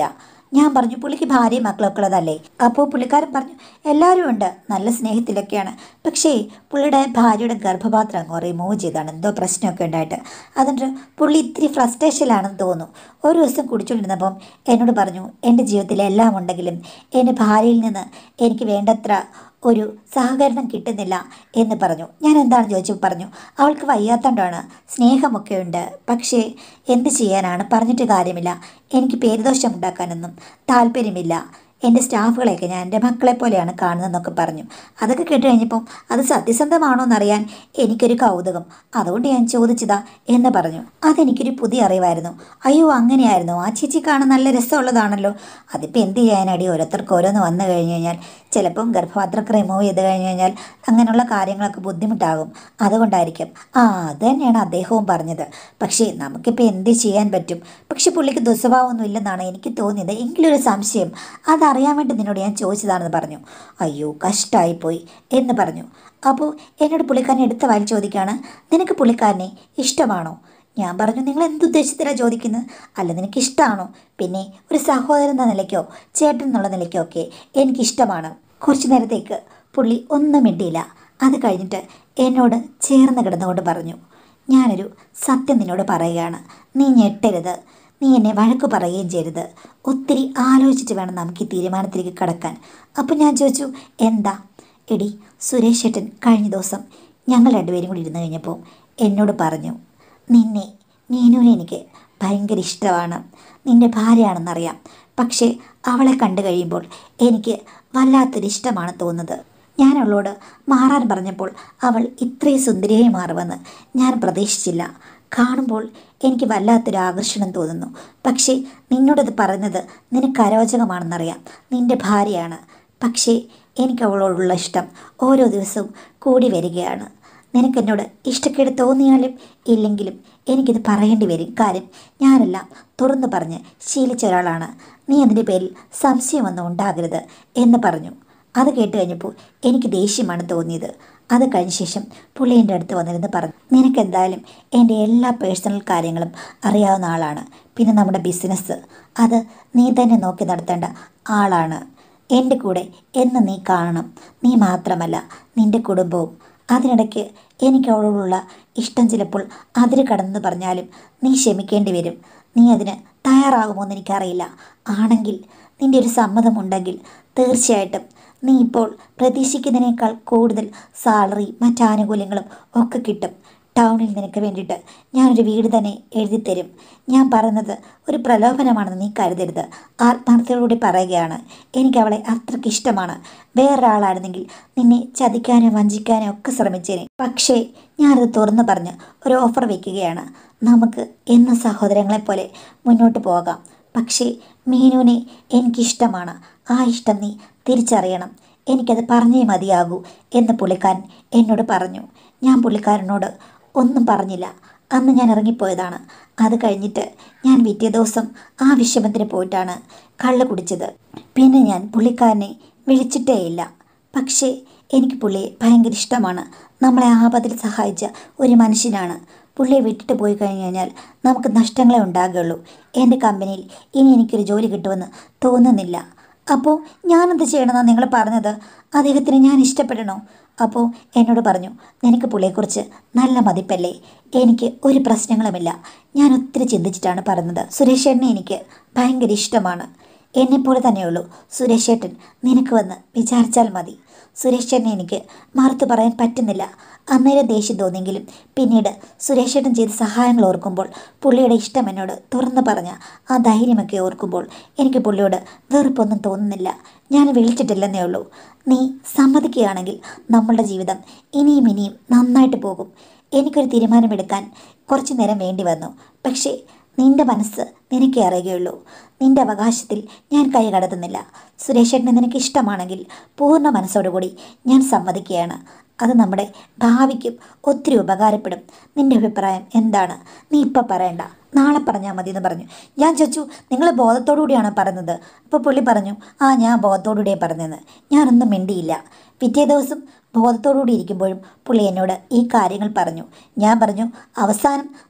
ഞാൻ പറഞ്ഞു പുള്ളിക്ക് ഭാര്യയും മക്കളൊക്കെ ഉള്ളതല്ലേ അപ്പോൾ പുള്ളിക്കാരൻ പറഞ്ഞു എല്ലാവരും ഉണ്ട് നല്ല സ്നേഹത്തിലൊക്കെയാണ് പക്ഷേ പുള്ളിയുടെ ഭാര്യയുടെ ഗർഭപാത്രം അങ്ങ് റിമൂവ് ചെയ്താണ് എന്തോ പ്രശ്നമൊക്കെ ഉണ്ടായിട്ട് അതുകൊണ്ട് പുള്ളി ഇത്തിരി ഫ്രസ്ട്രേഷനിലാണെന്ന് തോന്നുന്നു ഒരു ദിവസം കുടിച്ചുകൊണ്ടിരുന്നപ്പം എന്നോട് പറഞ്ഞു എൻ്റെ ജീവിതത്തിൽ എല്ലാം ഉണ്ടെങ്കിലും എൻ്റെ ഭാര്യയിൽ നിന്ന് എനിക്ക് വേണ്ടത്ര ഒരു സഹകരണം കിട്ടുന്നില്ല എന്ന് പറഞ്ഞു ഞാൻ എന്താണ് ചോദിച്ചു പറഞ്ഞു അവൾക്ക് വയ്യാത്തതുകൊണ്ടാണ് സ്നേഹമൊക്കെ ഉണ്ട് പക്ഷേ എന്ത് ചെയ്യാനാണ് പറഞ്ഞിട്ട് കാര്യമില്ല എനിക്ക് പേരുദോഷം ഉണ്ടാക്കാനൊന്നും താല്പര്യമില്ല എൻ്റെ സ്റ്റാഫുകളെയൊക്കെ ഞാൻ എൻ്റെ മക്കളെ പോലെയാണ് കാണുന്നതെന്നൊക്കെ പറഞ്ഞു അതൊക്കെ കേട്ട് കഴിഞ്ഞപ്പം അത് സത്യസന്ധമാണോ എന്നറിയാൻ എനിക്കൊരു കൗതുകം അതുകൊണ്ട് ഞാൻ ചോദിച്ചതാ എന്ന് പറഞ്ഞു അതെനിക്കൊരു പുതിയ അറിവായിരുന്നു അയ്യോ അങ്ങനെയായിരുന്നു ആ ചേച്ചി കാണാൻ നല്ല രസമുള്ളതാണല്ലോ അതിപ്പോൾ എന്ത് ചെയ്യാനടി ഓരോരുത്തർക്ക് ഓരോന്ന് വന്നു കഴിഞ്ഞ് കഴിഞ്ഞാൽ ചിലപ്പം ഗർഭപാത്രമൊക്കെ റിമൂവ് ചെയ്ത് കഴിഞ്ഞ് കഴിഞ്ഞാൽ അങ്ങനെയുള്ള കാര്യങ്ങളൊക്കെ ബുദ്ധിമുട്ടാകും അതുകൊണ്ടായിരിക്കും ആ അത് തന്നെയാണ് അദ്ദേഹവും പറഞ്ഞത് പക്ഷേ നമുക്കിപ്പോൾ എന്ത് ചെയ്യാൻ പറ്റും പക്ഷെ പുള്ളിക്ക് ദുസ്വഭാവമൊന്നും ഇല്ലെന്നാണ് എനിക്ക് തോന്നിയത് എങ്കിലൊരു സംശയം അതറിയാൻ വേണ്ടി നിന്നോട് ഞാൻ ചോദിച്ചതാണെന്ന് പറഞ്ഞു അയ്യോ കഷ്ടമായിപ്പോയി എന്ന് പറഞ്ഞു അപ്പോൾ എന്നോട് പുള്ളിക്കാരനെ എടുത്ത വായിൽ ചോദിക്കുകയാണ് നിനക്ക് പുള്ളിക്കാരനെ ഇഷ്ടമാണോ ഞാൻ പറഞ്ഞു നിങ്ങൾ എന്തുദ്ദേശത്തിലാണ് ചോദിക്കുന്നത് അല്ല നിനക്ക് ഇഷ്ടമാണോ പിന്നെ ഒരു സഹോദരൻ എന്ന നിലയ്ക്കോ ചേട്ടൻ എന്നുള്ള നിലയ്ക്കോ ഒക്കെ എനിക്കിഷ്ടമാണ് കുറച്ചു നേരത്തേക്ക് പുള്ളി ഒന്നും മിണ്ടിയില്ല അത് കഴിഞ്ഞിട്ട് എന്നോട് ചേർന്ന് കിടന്നുകൊണ്ട് പറഞ്ഞു ഞാനൊരു സത്യം നിന്നോട് പറയുകയാണ് നീ ഞെട്ടരുത് നീ എന്നെ വഴക്ക് പറയുകയും ചെയ്യരുത് ഒത്തിരി ആലോചിച്ചിട്ട് വേണം നമുക്ക് ഈ തീരുമാനത്തിലേക്ക് കടക്കാൻ അപ്പം ഞാൻ ചോദിച്ചു എന്താ എടി സുരേഷ് ഏട്ടൻ കഴിഞ്ഞ ദിവസം ഞങ്ങൾ രണ്ടുപേരും കൂടി ഇരുന്ന് കഴിഞ്ഞപ്പോൾ എന്നോട് പറഞ്ഞു നിന്നെ നീനുവിനെ എനിക്ക് ഭയങ്കര ഇഷ്ടമാണ് നിൻ്റെ ഭാര്യയാണെന്നറിയാം പക്ഷേ അവളെ കണ്ടു കഴിയുമ്പോൾ എനിക്ക് വല്ലാത്തൊരു ഇഷ്ടമാണ് തോന്നുന്നത് ഞാൻ അവളോട് മാറാൻ പറഞ്ഞപ്പോൾ അവൾ ഇത്രയും സുന്ദരിയായി മാറുമെന്ന് ഞാൻ പ്രതീക്ഷിച്ചില്ല കാണുമ്പോൾ എനിക്ക് വല്ലാത്തൊരു ആകർഷണം തോന്നുന്നു പക്ഷേ നിന്നോടത് പറഞ്ഞത് നിനക്ക് അരോചകമാണെന്നറിയാം നിൻ്റെ ഭാര്യയാണ് പക്ഷേ എനിക്ക് അവളോടുള്ള ഇഷ്ടം ഓരോ ദിവസവും കൂടി വരികയാണ് നിനക്കെന്നോട് ഇഷ്ടക്കേട് തോന്നിയാലും ഇല്ലെങ്കിലും എനിക്കിത് പറയേണ്ടി വരും കാര്യം ഞാനെല്ലാം തുറന്നു പറഞ്ഞ് ശീലിച്ച ഒരാളാണ് നീ അതിൻ്റെ പേരിൽ സംശയമൊന്നും ഉണ്ടാകരുത് എന്ന് പറഞ്ഞു അത് കേട്ട് കഴിഞ്ഞപ്പോൾ എനിക്ക് ദേഷ്യമാണ് തോന്നിയത് അത് കഴിഞ്ഞ ശേഷം പുള്ളി എൻ്റെ അടുത്ത് വന്നിരുന്ന് പറഞ്ഞു നിനക്കെന്തായാലും എൻ്റെ എല്ലാ പേഴ്സണൽ കാര്യങ്ങളും അറിയാവുന്ന ആളാണ് പിന്നെ നമ്മുടെ ബിസിനസ് അത് നീ തന്നെ നോക്കി നടത്തേണ്ട ആളാണ് എൻ്റെ കൂടെ എന്ന് നീ കാണണം നീ മാത്രമല്ല നിൻ്റെ കുടുംബവും അതിനിടയ്ക്ക് എനിക്ക് അവളോടുള്ള ഇഷ്ടം ചിലപ്പോൾ അതിര് കടന്നു പറഞ്ഞാലും നീ ക്ഷമിക്കേണ്ടി വരും നീ അതിന് തയ്യാറാകുമോ എന്ന് എനിക്കറിയില്ല ആണെങ്കിൽ നിൻ്റെ ഒരു സമ്മതമുണ്ടെങ്കിൽ തീർച്ചയായിട്ടും നീ ഇപ്പോൾ പ്രതീക്ഷിക്കുന്നതിനേക്കാൾ കൂടുതൽ സാലറി മറ്റാനുകൂല്യങ്ങളും ഒക്കെ കിട്ടും ടൗണിൽ നിനക്ക് വേണ്ടിയിട്ട് ഞാനൊരു വീട് തന്നെ എഴുതി തരും ഞാൻ പറയുന്നത് ഒരു പ്രലോഭനമാണെന്ന് നീ കരുതരുത് ആത്മാർത്ഥതയോടെ പറയുകയാണ് എനിക്ക് അവളെ അത്രയ്ക്ക് ഇഷ്ടമാണ് വേറൊരാളായിരുന്നെങ്കിൽ നിന്നെ ചതിക്കാനോ വഞ്ചിക്കാനോ ഒക്കെ ശ്രമിച്ചേനെ പക്ഷേ ഞാനത് തുറന്നു പറഞ്ഞ് ഒരു ഓഫർ വയ്ക്കുകയാണ് നമുക്ക് എന്ന സഹോദരങ്ങളെപ്പോലെ മുന്നോട്ട് പോകാം പക്ഷേ മീനുവിനെ എനിക്കിഷ്ടമാണ് ആ ഇഷ്ടം നീ തിരിച്ചറിയണം എനിക്കത് പറഞ്ഞേ മതിയാകൂ എന്ന് പുള്ളിക്കാരൻ എന്നോട് പറഞ്ഞു ഞാൻ പുള്ളിക്കാരനോട് ഒന്നും പറഞ്ഞില്ല അന്ന് ഞാൻ ഇറങ്ങിപ്പോയതാണ് അത് കഴിഞ്ഞിട്ട് ഞാൻ പിറ്റേ ദിവസം ആ വിഷമത്തിന് പോയിട്ടാണ് കള്ള് കുടിച്ചത് പിന്നെ ഞാൻ പുള്ളിക്കാരനെ വിളിച്ചിട്ടേയില്ല പക്ഷേ എനിക്ക് പുള്ളിയെ ഭയങ്കര ഇഷ്ടമാണ് നമ്മളെ ആപത്തിൽ സഹായിച്ച ഒരു മനുഷ്യനാണ് പുള്ളിയെ വിട്ടിട്ട് പോയി കഴിഞ്ഞു കഴിഞ്ഞാൽ നമുക്ക് നഷ്ടങ്ങളെ ഉണ്ടാകുകയുള്ളൂ എൻ്റെ കമ്പനിയിൽ ഇനി എനിക്കൊരു ജോലി കിട്ടുമെന്ന് തോന്നുന്നില്ല അപ്പോൾ ഞാനെന്ത് ചെയ്യണമെന്നാണ് നിങ്ങൾ പറഞ്ഞത് അദ്ദേഹത്തിന് ഞാൻ ഇഷ്ടപ്പെടണോ അപ്പോൾ എന്നോട് പറഞ്ഞു നിനക്ക് പുള്ളിയെക്കുറിച്ച് നല്ല മതിപ്പല്ലേ എനിക്ക് ഒരു പ്രശ്നങ്ങളുമില്ല ഞാൻ ഒത്തിരി ചിന്തിച്ചിട്ടാണ് പറഞ്ഞത് സുരേഷ് ഏട്ടനെ എനിക്ക് ഭയങ്കര ഇഷ്ടമാണ് എന്നെപ്പോലെ തന്നെയുള്ളൂ സുരേഷ് ഏട്ടൻ നിനക്ക് വന്ന് വിചാരിച്ചാൽ മതി സുരേഷ് ചേട്ടനെ എനിക്ക് മറുത്തു പറയാൻ പറ്റുന്നില്ല അന്നേരം ദേഷ്യം തോന്നിയെങ്കിലും പിന്നീട് സുരേഷ് ചേട്ടൻ ചെയ്ത സഹായങ്ങൾ ഓർക്കുമ്പോൾ പുള്ളിയുടെ ഇഷ്ടം എന്നോട് തുറന്നു പറഞ്ഞ ആ ധൈര്യമൊക്കെ ഓർക്കുമ്പോൾ എനിക്ക് പുള്ളിയോട് വെറുപ്പൊന്നും തോന്നുന്നില്ല ഞാൻ വിളിച്ചിട്ടില്ലെന്നേ ഉള്ളൂ നീ സമ്മതിക്കുകയാണെങ്കിൽ നമ്മളുടെ ജീവിതം ഇനിയും ഇനിയും നന്നായിട്ട് പോകും എനിക്കൊരു തീരുമാനമെടുക്കാൻ കുറച്ചു നേരം വേണ്ടി വന്നു പക്ഷേ നിന്റെ മനസ്സ് നിനക്കേ അറിയുകയുള്ളൂ നിന്റെ അവകാശത്തിൽ ഞാൻ കൈ കടത്തുന്നില്ല സുരേഷേട്ടനെ നിനക്ക് ഇഷ്ടമാണെങ്കിൽ പൂർണ്ണ മനസ്സോടുകൂടി ഞാൻ സമ്മതിക്കുകയാണ് അത് നമ്മുടെ ഭാവിക്കും ഒത്തിരി ഉപകാരപ്പെടും നിന്റെ അഭിപ്രായം എന്താണ് നീ ഇപ്പം പറയണ്ട നാളെ പറഞ്ഞാൽ മതി എന്ന് പറഞ്ഞു ഞാൻ ചോദിച്ചു നിങ്ങൾ ബോധത്തോടു കൂടിയാണ് പറയുന്നത് അപ്പോൾ പുള്ളി പറഞ്ഞു ആ ഞാൻ ബോധത്തോടു കൂടിയേ പറഞ്ഞതെന്ന് ഞാനൊന്നും മിണ്ടിയില്ല പിറ്റേ ദിവസം ബോധത്തോടുകൂടി ഇരിക്കുമ്പോഴും പുള്ളി എന്നോട് ഈ കാര്യങ്ങൾ പറഞ്ഞു ഞാൻ പറഞ്ഞു അവസാനം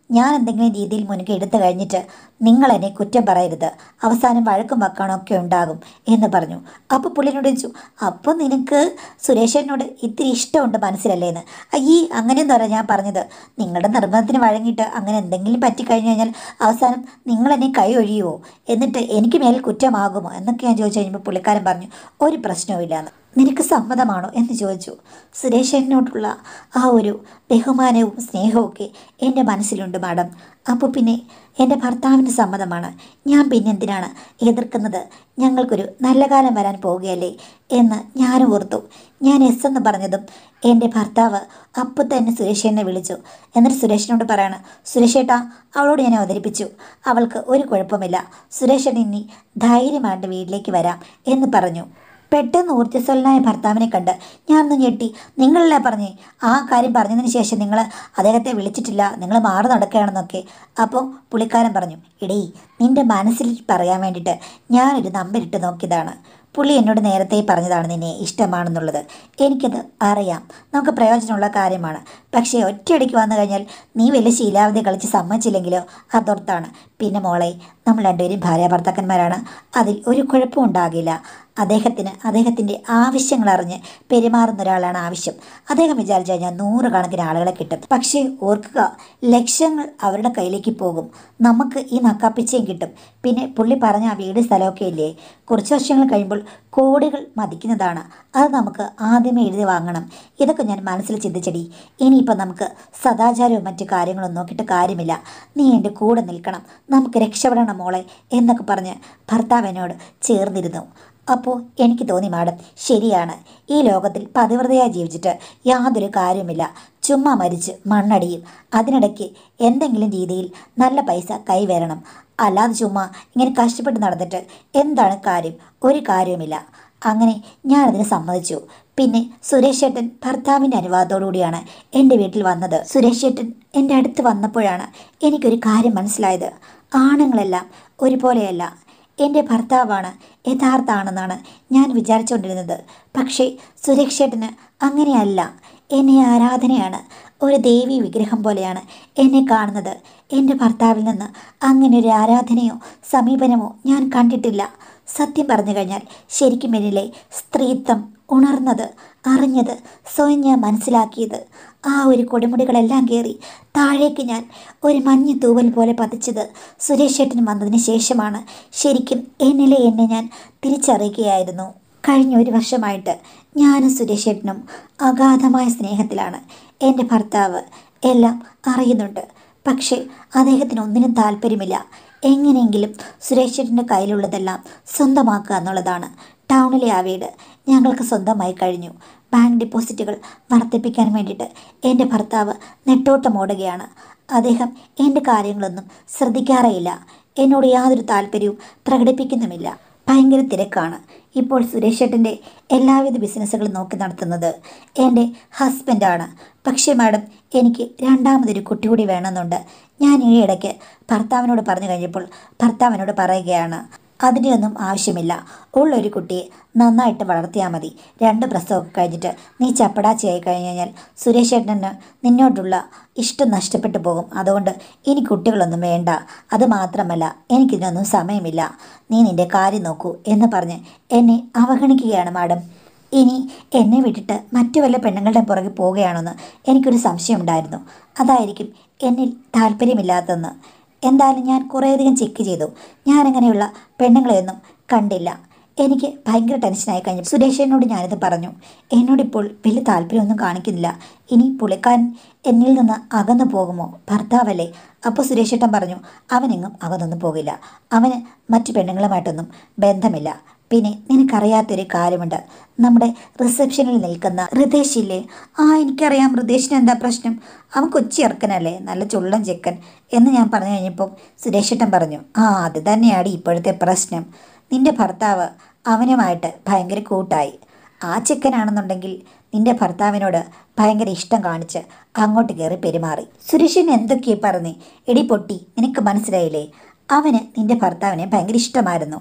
ഞാൻ എന്തെങ്കിലും രീതിയിൽ മുൻകൈ എടുത്തു കഴിഞ്ഞിട്ട് നിങ്ങൾ എന്നെ കുറ്റം പറയരുത് അവസാനം വഴക്കും വക്കാണോ ഒക്കെ ഉണ്ടാകും എന്ന് പറഞ്ഞു അപ്പോൾ പുള്ളിനോട് ചോദിച്ചു അപ്പോൾ നിനക്ക് സുരേഷനോട് ഇത്തിരി ഇഷ്ടമുണ്ട് മനസ്സിലല്ലേ എന്ന് അയ്യേ അങ്ങനെയൊന്നും അല്ല ഞാൻ പറഞ്ഞത് നിങ്ങളുടെ നിർബന്ധത്തിന് വഴങ്ങിയിട്ട് അങ്ങനെ എന്തെങ്കിലും പറ്റിക്കഴിഞ്ഞു കഴിഞ്ഞാൽ അവസാനം നിങ്ങൾ എന്നെ കൈ ഒഴിയുമോ എന്നിട്ട് എനിക്ക് മേൽ കുറ്റമാകുമോ എന്നൊക്കെ ഞാൻ ചോദിച്ചു കഴിഞ്ഞപ്പോൾ പുള്ളിക്കാരൻ പറഞ്ഞു ഒരു പ്രശ്നവുമില്ല എന്ന് നിനക്ക് സമ്മതമാണോ എന്ന് ചോദിച്ചു സുരേഷനോടുള്ള ആ ഒരു ബഹുമാനവും സ്നേഹവും ഒക്കെ എൻ്റെ മനസ്സിലുണ്ട് മാഡം അപ്പോൾ പിന്നെ എൻ്റെ ഭർത്താവിന് സമ്മതമാണ് ഞാൻ പിന്നെ എന്തിനാണ് എതിർക്കുന്നത് ഞങ്ങൾക്കൊരു നല്ല കാലം വരാൻ പോവുകയല്ലേ എന്ന് ഞാൻ ഓർത്തു ഞാൻ എസ് എന്ന് പറഞ്ഞതും എൻ്റെ ഭർത്താവ് അപ്പോൾ തന്നെ സുരേഷേനെ വിളിച്ചു എന്നിട്ട് സുരേഷിനോട് പറയാണ് സുരേഷേട്ടാ അവളോട് ഞാൻ അവതരിപ്പിച്ചു അവൾക്ക് ഒരു കുഴപ്പമില്ല സുരേഷൻ ഇനി ധൈര്യമായിട്ട് വീട്ടിലേക്ക് വരാം എന്ന് പറഞ്ഞു പെട്ടെന്ന് ഊർജ്ജസ്വലനായ ഭർത്താവിനെ കണ്ട് ഞാനൊന്ന് ഞെട്ടി നിങ്ങളല്ലേ പറഞ്ഞേ ആ കാര്യം പറഞ്ഞതിന് ശേഷം നിങ്ങൾ അദ്ദേഹത്തെ വിളിച്ചിട്ടില്ല നിങ്ങൾ മാറി നടക്കുകയാണെന്നൊക്കെ അപ്പോൾ പുള്ളിക്കാരൻ പറഞ്ഞു ഇടീ നിന്റെ മനസ്സിൽ പറയാൻ വേണ്ടിയിട്ട് ഞാനൊരു നമ്പർ ഇട്ട് നോക്കിയതാണ് പുള്ളി എന്നോട് നേരത്തെ പറഞ്ഞതാണ് നിന്നെ ഇഷ്ടമാണെന്നുള്ളത് എനിക്കത് അറിയാം നമുക്ക് പ്രയോജനമുള്ള കാര്യമാണ് പക്ഷേ ഒറ്റയടിക്ക് വന്നു കഴിഞ്ഞാൽ നീ വലിയ ശീലാവധി കളിച്ച് സമ്മതിച്ചില്ലെങ്കിലോ അതോർത്താണ് പിന്നെ മോളെ നമ്മൾ രണ്ടുപേരും ഭാര്യ ഭർത്താക്കന്മാരാണ് അതിൽ ഒരു കുഴപ്പവും ഉണ്ടാകില്ല അദ്ദേഹത്തിന് അദ്ദേഹത്തിൻ്റെ ആവശ്യങ്ങൾ അറിഞ്ഞ് പെരുമാറുന്ന ഒരാളാണ് ആവശ്യം അദ്ദേഹം വിചാരിച്ചു കഴിഞ്ഞാൽ നൂറുകണക്കിന് ആളുകളെ കിട്ടും പക്ഷേ ഓർക്കുക ലക്ഷങ്ങൾ അവരുടെ കയ്യിലേക്ക് പോകും നമുക്ക് ഈ നക്കാപ്പിച്ചയും കിട്ടും പിന്നെ പുള്ളി പറഞ്ഞ ആ വീട് സ്ഥലമൊക്കെ ഇല്ലേ കുറച്ച് വർഷങ്ങൾ കഴിയുമ്പോൾ കോടികൾ മതിക്കുന്നതാണ് അത് നമുക്ക് ആദ്യമേ എഴുതി വാങ്ങണം ഇതൊക്കെ ഞാൻ മനസ്സിൽ ചിന്തിച്ചടി ഇനിയിപ്പോൾ നമുക്ക് സദാചാരവും മറ്റു കാര്യങ്ങളും നോക്കിയിട്ട് കാര്യമില്ല നീ എൻ്റെ കൂടെ നിൽക്കണം നമുക്ക് രക്ഷപ്പെടണം മോളെ എന്നൊക്കെ പറഞ്ഞ് ഭർത്താവ് എന്നോട് ചേർന്നിരുന്നു അപ്പോൾ എനിക്ക് തോന്നി മാഡം ശരിയാണ് ഈ ലോകത്തിൽ പതിവ്രതയായി ജീവിച്ചിട്ട് യാതൊരു കാര്യവുമില്ല ചുമ്മാ മരിച്ച് മണ്ണടിയും അതിനിടയ്ക്ക് എന്തെങ്കിലും രീതിയിൽ നല്ല പൈസ കൈവരണം അല്ലാതെ ചുമ്മാ ഇങ്ങനെ കഷ്ടപ്പെട്ട് നടന്നിട്ട് എന്താണ് കാര്യം ഒരു കാര്യവുമില്ല അങ്ങനെ ഞാനതിന് സമ്മതിച്ചു പിന്നെ സുരേഷ് ചേട്ടൻ ഭർത്താവിൻ്റെ അനുവാദത്തോടുകൂടിയാണ് എൻ്റെ വീട്ടിൽ വന്നത് സുരേഷ് ചേട്ടൻ എൻ്റെ അടുത്ത് വന്നപ്പോഴാണ് എനിക്കൊരു കാര്യം മനസ്സിലായത് ആണുങ്ങളെല്ലാം ഒരുപോലെയല്ല എൻ്റെ ഭർത്താവാണ് യഥാർത്ഥ ആണെന്നാണ് ഞാൻ വിചാരിച്ചുകൊണ്ടിരുന്നത് പക്ഷേ സുരക്ഷേട്ടന് അങ്ങനെയല്ല എന്നെ ആരാധനയാണ് ഒരു ദേവി വിഗ്രഹം പോലെയാണ് എന്നെ കാണുന്നത് എൻ്റെ ഭർത്താവിൽ നിന്ന് അങ്ങനെ ഒരു ആരാധനയോ സമീപനമോ ഞാൻ കണ്ടിട്ടില്ല സത്യം പറഞ്ഞു കഴിഞ്ഞാൽ ശരിക്കും എന്നിലെ സ്ത്രീത്വം ഉണർന്നത് അറിഞ്ഞത് സ്വയം ഞാൻ മനസ്സിലാക്കിയത് ആ ഒരു കൊടുമുടികളെല്ലാം കയറി താഴേക്ക് ഞാൻ ഒരു മഞ്ഞ് തൂവൽ പോലെ പതിച്ചത് സുരേഷ് ചേട്ടൻ വന്നതിന് ശേഷമാണ് ശരിക്കും എന്നിലെ എന്നെ ഞാൻ തിരിച്ചറിയുകയായിരുന്നു കഴിഞ്ഞ ഒരു വർഷമായിട്ട് ഞാനും സുരേഷ് ചേട്ടനും അഗാധമായ സ്നേഹത്തിലാണ് എൻ്റെ ഭർത്താവ് എല്ലാം അറിയുന്നുണ്ട് പക്ഷേ അദ്ദേഹത്തിന് ഒന്നിനും താല്പര്യമില്ല എങ്ങനെയെങ്കിലും സുരേഷ് ചേട്ടൻ്റെ കയ്യിലുള്ളതെല്ലാം സ്വന്തമാക്കുക എന്നുള്ളതാണ് ടൗണിലെ ആ വീട് ഞങ്ങൾക്ക് സ്വന്തമായി കഴിഞ്ഞു ബാങ്ക് ഡിപ്പോസിറ്റുകൾ വർദ്ധിപ്പിക്കാൻ വേണ്ടിയിട്ട് എൻ്റെ ഭർത്താവ് നെട്ടോട്ടം ഓടുകയാണ് അദ്ദേഹം എൻ്റെ കാര്യങ്ങളൊന്നും ശ്രദ്ധിക്കാറേയില്ല എന്നോട് യാതൊരു താല്പര്യവും പ്രകടിപ്പിക്കുന്നുമില്ല ഭയങ്കര തിരക്കാണ് ഇപ്പോൾ സുരേഷ് ചേട്ടൻ്റെ എല്ലാവിധ ബിസിനസ്സുകളും നോക്കി നടത്തുന്നത് എൻ്റെ ഹസ്ബൻഡാണ് പക്ഷേ മാഡം എനിക്ക് രണ്ടാമതൊരു കുട്ടി കൂടി വേണമെന്നുണ്ട് ഞാൻ ഈ ഇടയ്ക്ക് ഭർത്താവിനോട് പറഞ്ഞു കഴിഞ്ഞപ്പോൾ ഭർത്താവിനോട് പറയുകയാണ് അതിൻ്റെയൊന്നും ആവശ്യമില്ല ഉള്ളൊരു കുട്ടിയെ നന്നായിട്ട് വളർത്തിയാൽ മതി രണ്ട് പ്രസവമൊക്കെ കഴിഞ്ഞിട്ട് നീ ചപ്പടാച്ചിയായി കഴിഞ്ഞ് കഴിഞ്ഞാൽ സുരേഷ് ചേട്ടന് നിന്നോട്ടുള്ള ഇഷ്ടം നഷ്ടപ്പെട്ടു പോകും അതുകൊണ്ട് ഇനി കുട്ടികളൊന്നും വേണ്ട അത് മാത്രമല്ല എനിക്കിതിനൊന്നും സമയമില്ല നീ നിൻ്റെ കാര്യം നോക്കൂ എന്ന് പറഞ്ഞ് എന്നെ അവഗണിക്കുകയാണ് മാഡം ഇനി എന്നെ വിട്ടിട്ട് മറ്റു വല്ല പെണ്ണുങ്ങളുടെ പുറകെ പോവുകയാണെന്ന് എനിക്കൊരു സംശയമുണ്ടായിരുന്നു അതായിരിക്കും എന്നിൽ താല്പര്യമില്ലാത്തതെന്ന് എന്തായാലും ഞാൻ കുറേയധികം ചെക്ക് ചെയ്തു ഞാനങ്ങനെയുള്ള പെണ്ണുങ്ങളെയൊന്നും കണ്ടില്ല എനിക്ക് ഭയങ്കര ടെൻഷനായി കഴിഞ്ഞു സുരേഷനോട് ഞാനിത് പറഞ്ഞു എന്നോടിപ്പോൾ വലിയ താല്പര്യമൊന്നും കാണിക്കുന്നില്ല ഇനി പുള്ളിക്കാരൻ എന്നിൽ നിന്ന് അകന്നു പോകുമോ ഭർത്താവല്ലേ അപ്പോൾ സുരേഷേട്ടൻ പറഞ്ഞു അവനെങ്ങും അകന്നൊന്നും പോകില്ല അവന് മറ്റു പെണ്ണുങ്ങളുമായിട്ടൊന്നും ബന്ധമില്ല പിന്നെ നിനക്കറിയാത്തൊരു കാര്യമുണ്ട് നമ്മുടെ റിസപ്ഷനിൽ നിൽക്കുന്ന ഹൃദേശ് ഇല്ലേ ആ എനിക്കറിയാം ഹൃദേശിന് എന്താ പ്രശ്നം അവൻ കൊച്ചി ഇറക്കനല്ലേ നല്ല ചുള്ളൻ ചെക്കൻ എന്ന് ഞാൻ പറഞ്ഞു കഴിഞ്ഞപ്പോൾ സുരേഷേട്ടൻ പറഞ്ഞു ആ അത് തന്നെയാണ് ഇപ്പോഴത്തെ പ്രശ്നം നിന്റെ ഭർത്താവ് അവനുമായിട്ട് ഭയങ്കര കൂട്ടായി ആ ചെക്കനാണെന്നുണ്ടെങ്കിൽ നിന്റെ ഭർത്താവിനോട് ഭയങ്കര ഇഷ്ടം കാണിച്ച് അങ്ങോട്ട് കയറി പെരുമാറി സുരേഷൻ എന്തൊക്കെയാ പറഞ്ഞേ എടി പൊട്ടി നിനക്ക് മനസ്സിലായില്ലേ അവന് നിന്റെ ഭർത്താവിനെ ഭയങ്കര ഇഷ്ടമായിരുന്നു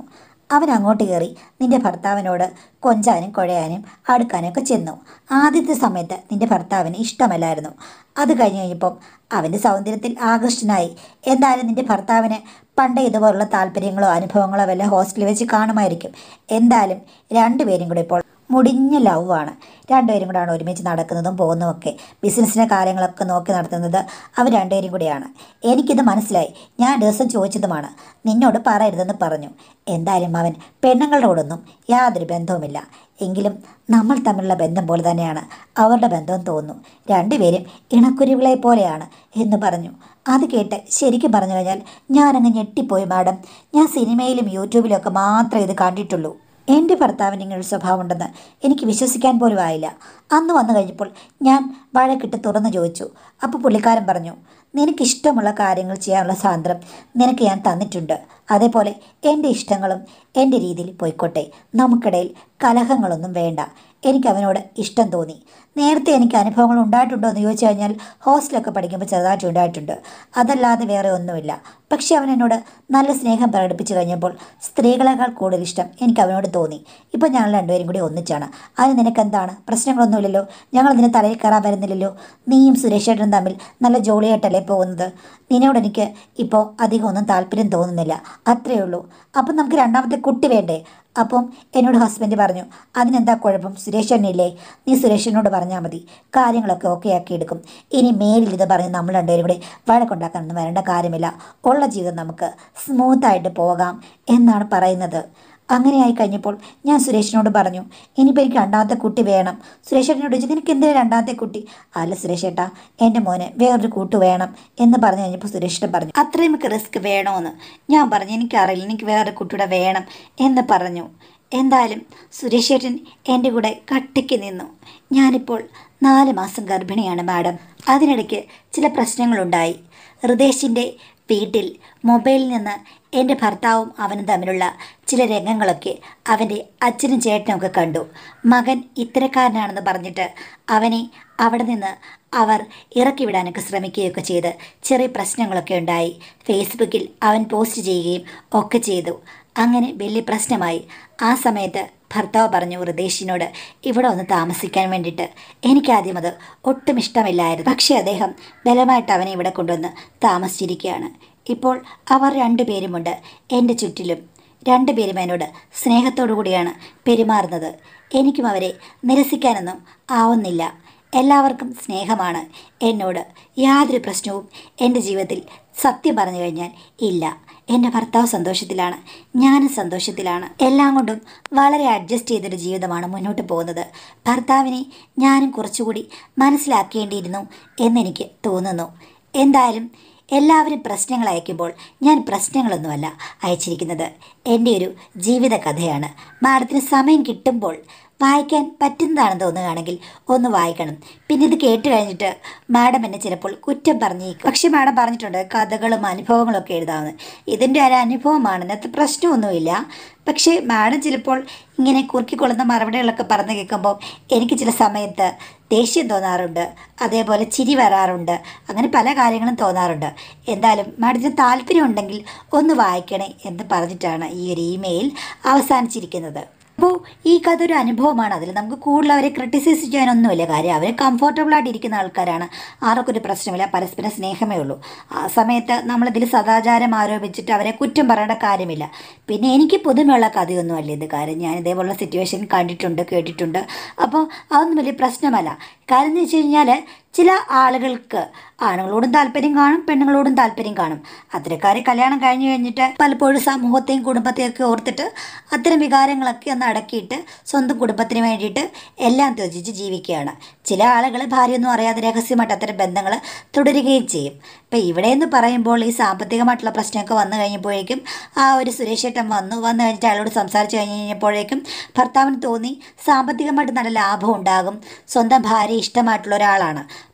അവൻ അങ്ങോട്ട് കയറി നിന്റെ ഭർത്താവിനോട് കൊഞ്ചാനും കുഴയാനും അടുക്കാനും ഒക്കെ ചെന്നു ആദ്യത്തെ സമയത്ത് നിന്റെ ഭർത്താവിന് ഇഷ്ടമല്ലായിരുന്നു അത് കഴിഞ്ഞ് കഴിഞ്ഞപ്പം അവൻ്റെ സൗന്ദര്യത്തിൽ ആകൃഷ്ടനായി എന്തായാലും നിന്റെ ഭർത്താവിന് പണ്ട് ഇതുപോലുള്ള താല്പര്യങ്ങളോ അനുഭവങ്ങളോ വല്ല ഹോസ്റ്റലിൽ വെച്ച് കാണുമായിരിക്കും എന്തായാലും രണ്ടുപേരും കൂടെ ഇപ്പോൾ മുടിഞ്ഞ ലവാണ് രണ്ടുപേരും കൂടെയാണ് ഒരുമിച്ച് നടക്കുന്നതും പോകുന്നതും ഒക്കെ ബിസിനസ്സിൻ്റെ കാര്യങ്ങളൊക്കെ നോക്കി നടത്തുന്നത് അവർ രണ്ടുപേരും കൂടിയാണ് എനിക്കിത് മനസ്സിലായി ഞാൻ ദിവസം ചോദിച്ചതുമാണ് നിന്നോട് പറയരുതെന്ന് പറഞ്ഞു എന്തായാലും അവൻ പെണ്ണുങ്ങളുടെ കൂടൊന്നും യാതൊരു ബന്ധവുമില്ല എങ്കിലും നമ്മൾ തമ്മിലുള്ള ബന്ധം പോലെ തന്നെയാണ് അവരുടെ ബന്ധം തോന്നുന്നു രണ്ടുപേരും ഇണക്കുരുവികളെ പോലെയാണ് എന്ന് പറഞ്ഞു അത് കേട്ട് ശരിക്കും പറഞ്ഞു കഴിഞ്ഞാൽ ഞാനങ്ങ് ഞെട്ടിപ്പോയി മാഡം ഞാൻ സിനിമയിലും യൂട്യൂബിലും ഒക്കെ മാത്രമേ ഇത് കണ്ടിട്ടുള്ളൂ എൻ്റെ ഭർത്താവിന് ഇങ്ങനെ ഒരു സ്വഭാവം ഉണ്ടെന്ന് എനിക്ക് വിശ്വസിക്കാൻ പോലും ആയില്ല അന്ന് വന്നു കഴിഞ്ഞപ്പോൾ ഞാൻ വഴക്കിട്ട് തുറന്നു ചോദിച്ചു അപ്പോൾ പുള്ളിക്കാരൻ പറഞ്ഞു നിനക്കിഷ്ടമുള്ള കാര്യങ്ങൾ ചെയ്യാനുള്ള സ്വാതന്ത്ര്യം നിനക്ക് ഞാൻ തന്നിട്ടുണ്ട് അതേപോലെ എൻ്റെ ഇഷ്ടങ്ങളും എൻ്റെ രീതിയിൽ പോയിക്കോട്ടെ നമുക്കിടയിൽ കലഹങ്ങളൊന്നും വേണ്ട എനിക്ക് അവനോട് ഇഷ്ടം തോന്നി നേരത്തെ എനിക്ക് അനുഭവങ്ങൾ ഉണ്ടായിട്ടുണ്ടോ എന്ന് ചോദിച്ചു കഴിഞ്ഞാൽ ഹോസ്റ്റലൊക്കെ പഠിക്കുമ്പോൾ ചെറുതായിട്ട് ഉണ്ടായിട്ടുണ്ട് അതല്ലാതെ വേറെ ഒന്നുമില്ല പക്ഷെ അവൻ എന്നോട് നല്ല സ്നേഹം പ്രകടിപ്പിച്ചു കഴിഞ്ഞപ്പോൾ സ്ത്രീകളെക്കാൾ കൂടുതൽ ഇഷ്ടം എനിക്ക് അവനോട് തോന്നി ഇപ്പം ഞങ്ങൾ രണ്ടുപേരും കൂടി ഒന്നിച്ചാണ് അതിന് നിനക്കെന്താണ് പ്രശ്നങ്ങളൊന്നുമില്ലല്ലോ ഞങ്ങൾ നിന്നെ തലയിൽ കയറാൻ വരുന്നില്ലല്ലോ നീയും സുരേഷേട്ടനും തമ്മിൽ നല്ല ജോളിയായിട്ടല്ലേ പോകുന്നത് നിന്നോട് എനിക്ക് ഇപ്പോൾ അധികം ഒന്നും താല്പര്യം തോന്നുന്നില്ല അത്രയേ ഉള്ളൂ അപ്പം നമുക്ക് രണ്ടാമത്തെ കുട്ടി വേണ്ടേ അപ്പം എന്നോട് ഹസ്ബൻഡ് പറഞ്ഞു അതിനെന്താ കുഴപ്പം സുരേഷനില്ലേ നീ സുരേഷനോട് പറഞ്ഞാൽ മതി കാര്യങ്ങളൊക്കെ ഓക്കെ ആക്കി എടുക്കും ഇനി മേലിൽ ഇത് പറഞ്ഞ് നമ്മൾ രണ്ടുപേരും കൂടി വഴക്കുണ്ടാക്കാനൊന്നും വരേണ്ട കാര്യമില്ല ഉള്ള ജീവിതം നമുക്ക് സ്മൂത്തായിട്ട് പോകാം എന്നാണ് പറയുന്നത് അങ്ങനെ ആയി കഴിഞ്ഞപ്പോൾ ഞാൻ സുരേഷിനോട് പറഞ്ഞു ഇനിയിപ്പോൾ എനിക്ക് രണ്ടാമത്തെ കുട്ടി വേണം സുരേഷേട്ടനോട് ചോദിച്ചു നിനക്ക് എന്തിനാ രണ്ടാമത്തെ കുട്ടി അല്ല സുരേഷേട്ടാ എൻ്റെ മോന് വേറൊരു കൂട്ട് വേണം എന്ന് പറഞ്ഞു കഴിഞ്ഞപ്പോൾ സുരേഷിട്ട് പറഞ്ഞു അത്രയും ഒക്കെ റിസ്ക് വേണമെന്ന് ഞാൻ പറഞ്ഞു എനിക്കറിയില്ല എനിക്ക് വേറൊരു കുട്ടിയുടെ വേണം എന്ന് പറഞ്ഞു എന്തായാലും സുരേഷേട്ടൻ എൻ്റെ കൂടെ കട്ടിക്ക് നിന്നു ഞാനിപ്പോൾ നാല് മാസം ഗർഭിണിയാണ് മാഡം അതിനിടയ്ക്ക് ചില പ്രശ്നങ്ങളുണ്ടായി ഹൃദേശിൻ്റെ വീട്ടിൽ മൊബൈലിൽ നിന്ന് എൻ്റെ ഭർത്താവും അവനും തമ്മിലുള്ള ചില രംഗങ്ങളൊക്കെ അവൻ്റെ അച്ഛനും ചേട്ടനും ഒക്കെ കണ്ടു മകൻ ഇത്തരക്കാരനാണെന്ന് പറഞ്ഞിട്ട് അവനെ അവിടെ നിന്ന് അവർ ഇറക്കി വിടാനൊക്കെ ശ്രമിക്കുകയൊക്കെ ചെയ്ത് ചെറിയ പ്രശ്നങ്ങളൊക്കെ ഉണ്ടായി ഫേസ്ബുക്കിൽ അവൻ പോസ്റ്റ് ചെയ്യുകയും ഒക്കെ ചെയ്തു അങ്ങനെ വലിയ പ്രശ്നമായി ആ സമയത്ത് ഭർത്താവ് പറഞ്ഞു ഹൃദേശിനോട് ഇവിടെ ഒന്ന് താമസിക്കാൻ വേണ്ടിയിട്ട് എനിക്കാദ്യം അത് ഒട്ടും ഇഷ്ടമില്ലായിരുന്നു പക്ഷേ അദ്ദേഹം ബലമായിട്ട് അവനെ ഇവിടെ കൊണ്ടുവന്ന് താമസിച്ചിരിക്കുകയാണ് ഇപ്പോൾ അവർ രണ്ടുപേരുമുണ്ട് എൻ്റെ ചുറ്റിലും രണ്ടുപേരും എന്നോട് സ്നേഹത്തോടു കൂടിയാണ് പെരുമാറുന്നത് എനിക്കും അവരെ നിരസിക്കാനൊന്നും ആവുന്നില്ല എല്ലാവർക്കും സ്നേഹമാണ് എന്നോട് യാതൊരു പ്രശ്നവും എൻ്റെ ജീവിതത്തിൽ സത്യം പറഞ്ഞു കഴിഞ്ഞാൽ ഇല്ല എൻ്റെ ഭർത്താവ് സന്തോഷത്തിലാണ് ഞാനും സന്തോഷത്തിലാണ് എല്ലാം കൊണ്ടും വളരെ അഡ്ജസ്റ്റ് ചെയ്തൊരു ജീവിതമാണ് മുന്നോട്ട് പോകുന്നത് ഭർത്താവിനെ ഞാനും കുറച്ചുകൂടി മനസ്സിലാക്കേണ്ടിയിരുന്നു എന്നെനിക്ക് തോന്നുന്നു എന്തായാലും എല്ലാവരും പ്രശ്നങ്ങൾ അയക്കുമ്പോൾ ഞാൻ പ്രശ്നങ്ങളൊന്നുമല്ല അയച്ചിരിക്കുന്നത് എൻ്റെ ഒരു ജീവിത കഥയാണ് മാഡത്തിന് സമയം കിട്ടുമ്പോൾ വായിക്കാൻ പറ്റുന്നതാണെന്ന് തോന്നുകയാണെങ്കിൽ ഒന്ന് വായിക്കണം പിന്നെ ഇത് കേട്ട് കഴിഞ്ഞിട്ട് മാഡം എന്നെ ചിലപ്പോൾ കുറ്റം പറഞ്ഞേക്കും പക്ഷെ മാഡം പറഞ്ഞിട്ടുണ്ട് കഥകളും അനുഭവങ്ങളും ഒക്കെ എഴുതാമെന്ന് ഇതിൻ്റെ ഒരു അനുഭവമാണ് അതിനകത്ത് പ്രശ്നമൊന്നുമില്ല പക്ഷേ മാഡം ചിലപ്പോൾ ഇങ്ങനെ കുറുക്കിക്കൊള്ളുന്ന മറുപടികളൊക്കെ പറഞ്ഞു കേൾക്കുമ്പോൾ എനിക്ക് ചില സമയത്ത് ദേഷ്യം തോന്നാറുണ്ട് അതേപോലെ ചിരി വരാറുണ്ട് അങ്ങനെ പല കാര്യങ്ങളും തോന്നാറുണ്ട് എന്തായാലും മാഡത്തിന് താല്പര്യം ഉണ്ടെങ്കിൽ ഒന്ന് വായിക്കണേ എന്ന് പറഞ്ഞിട്ടാണ് ഈ ഒരു ഇമെയിൽ അവസാനിച്ചിരിക്കുന്നത് അപ്പോൾ ഈ കഥ ഒരു അനുഭവമാണ് അതിൽ നമുക്ക് കൂടുതൽ അവരെ ക്രിട്ടിസൈസ് ചെയ്യാനൊന്നുമില്ല കാര്യം അവർ കംഫർട്ടബിൾ ആയിട്ട് ഇരിക്കുന്ന ആൾക്കാരാണ് ആർക്കും ഒരു പ്രശ്നമില്ല പരസ്പരം സ്നേഹമേ ഉള്ളൂ ആ സമയത്ത് നമ്മളിതിൽ സദാചാരം ആരോപിച്ചിട്ട് അവരെ കുറ്റം പറയേണ്ട കാര്യമില്ല പിന്നെ എനിക്ക് പുതുമയുള്ള കഥയൊന്നുമല്ല ഇത് കാര്യം ഞാൻ ഇതേപോലുള്ള സിറ്റുവേഷൻ കണ്ടിട്ടുണ്ട് കേട്ടിട്ടുണ്ട് അപ്പോൾ അതൊന്നും വലിയ പ്രശ്നമല്ല കാര്യം എന്ന് വെച്ച് കഴിഞ്ഞാൽ ചില ആളുകൾക്ക് ആണുങ്ങളോടും താല്പര്യം കാണും പെണ്ണുങ്ങളോടും താല്പര്യം കാണും അത്തരക്കാരെ കല്യാണം കഴിഞ്ഞു കഴിഞ്ഞിട്ട് പലപ്പോഴും സമൂഹത്തെയും കുടുംബത്തെയും ഒക്കെ ഓർത്തിട്ട് അത്തരം വികാരങ്ങളൊക്കെ ഒന്ന് അടക്കിയിട്ട് സ്വന്തം കുടുംബത്തിന് വേണ്ടിയിട്ട് എല്ലാം ത്യജിച്ച് ജീവിക്കുകയാണ് ചില ആളുകൾ ഭാര്യയൊന്നും അറിയാതെ രഹസ്യമായിട്ട് അത്തരം ബന്ധങ്ങൾ തുടരുകയും ചെയ്യും ഇപ്പം ഇവിടെ എന്ന് പറയുമ്പോൾ ഈ സാമ്പത്തികമായിട്ടുള്ള പ്രശ്നമൊക്കെ വന്നു കഴിഞ്ഞപ്പോഴേക്കും ആ ഒരു സുരേഷേട്ടൻ വന്നു വന്നു കഴിഞ്ഞിട്ട് അയാളോട് സംസാരിച്ച് കഴിഞ്ഞ് കഴിഞ്ഞപ്പോഴേക്കും ഭർത്താവിന് തോന്നി സാമ്പത്തികമായിട്ട് നല്ല ലാഭം ഉണ്ടാകും സ്വന്തം ഭാര്യ ഇഷ്ടമായിട്ടുള്ള ഒരാളാണ്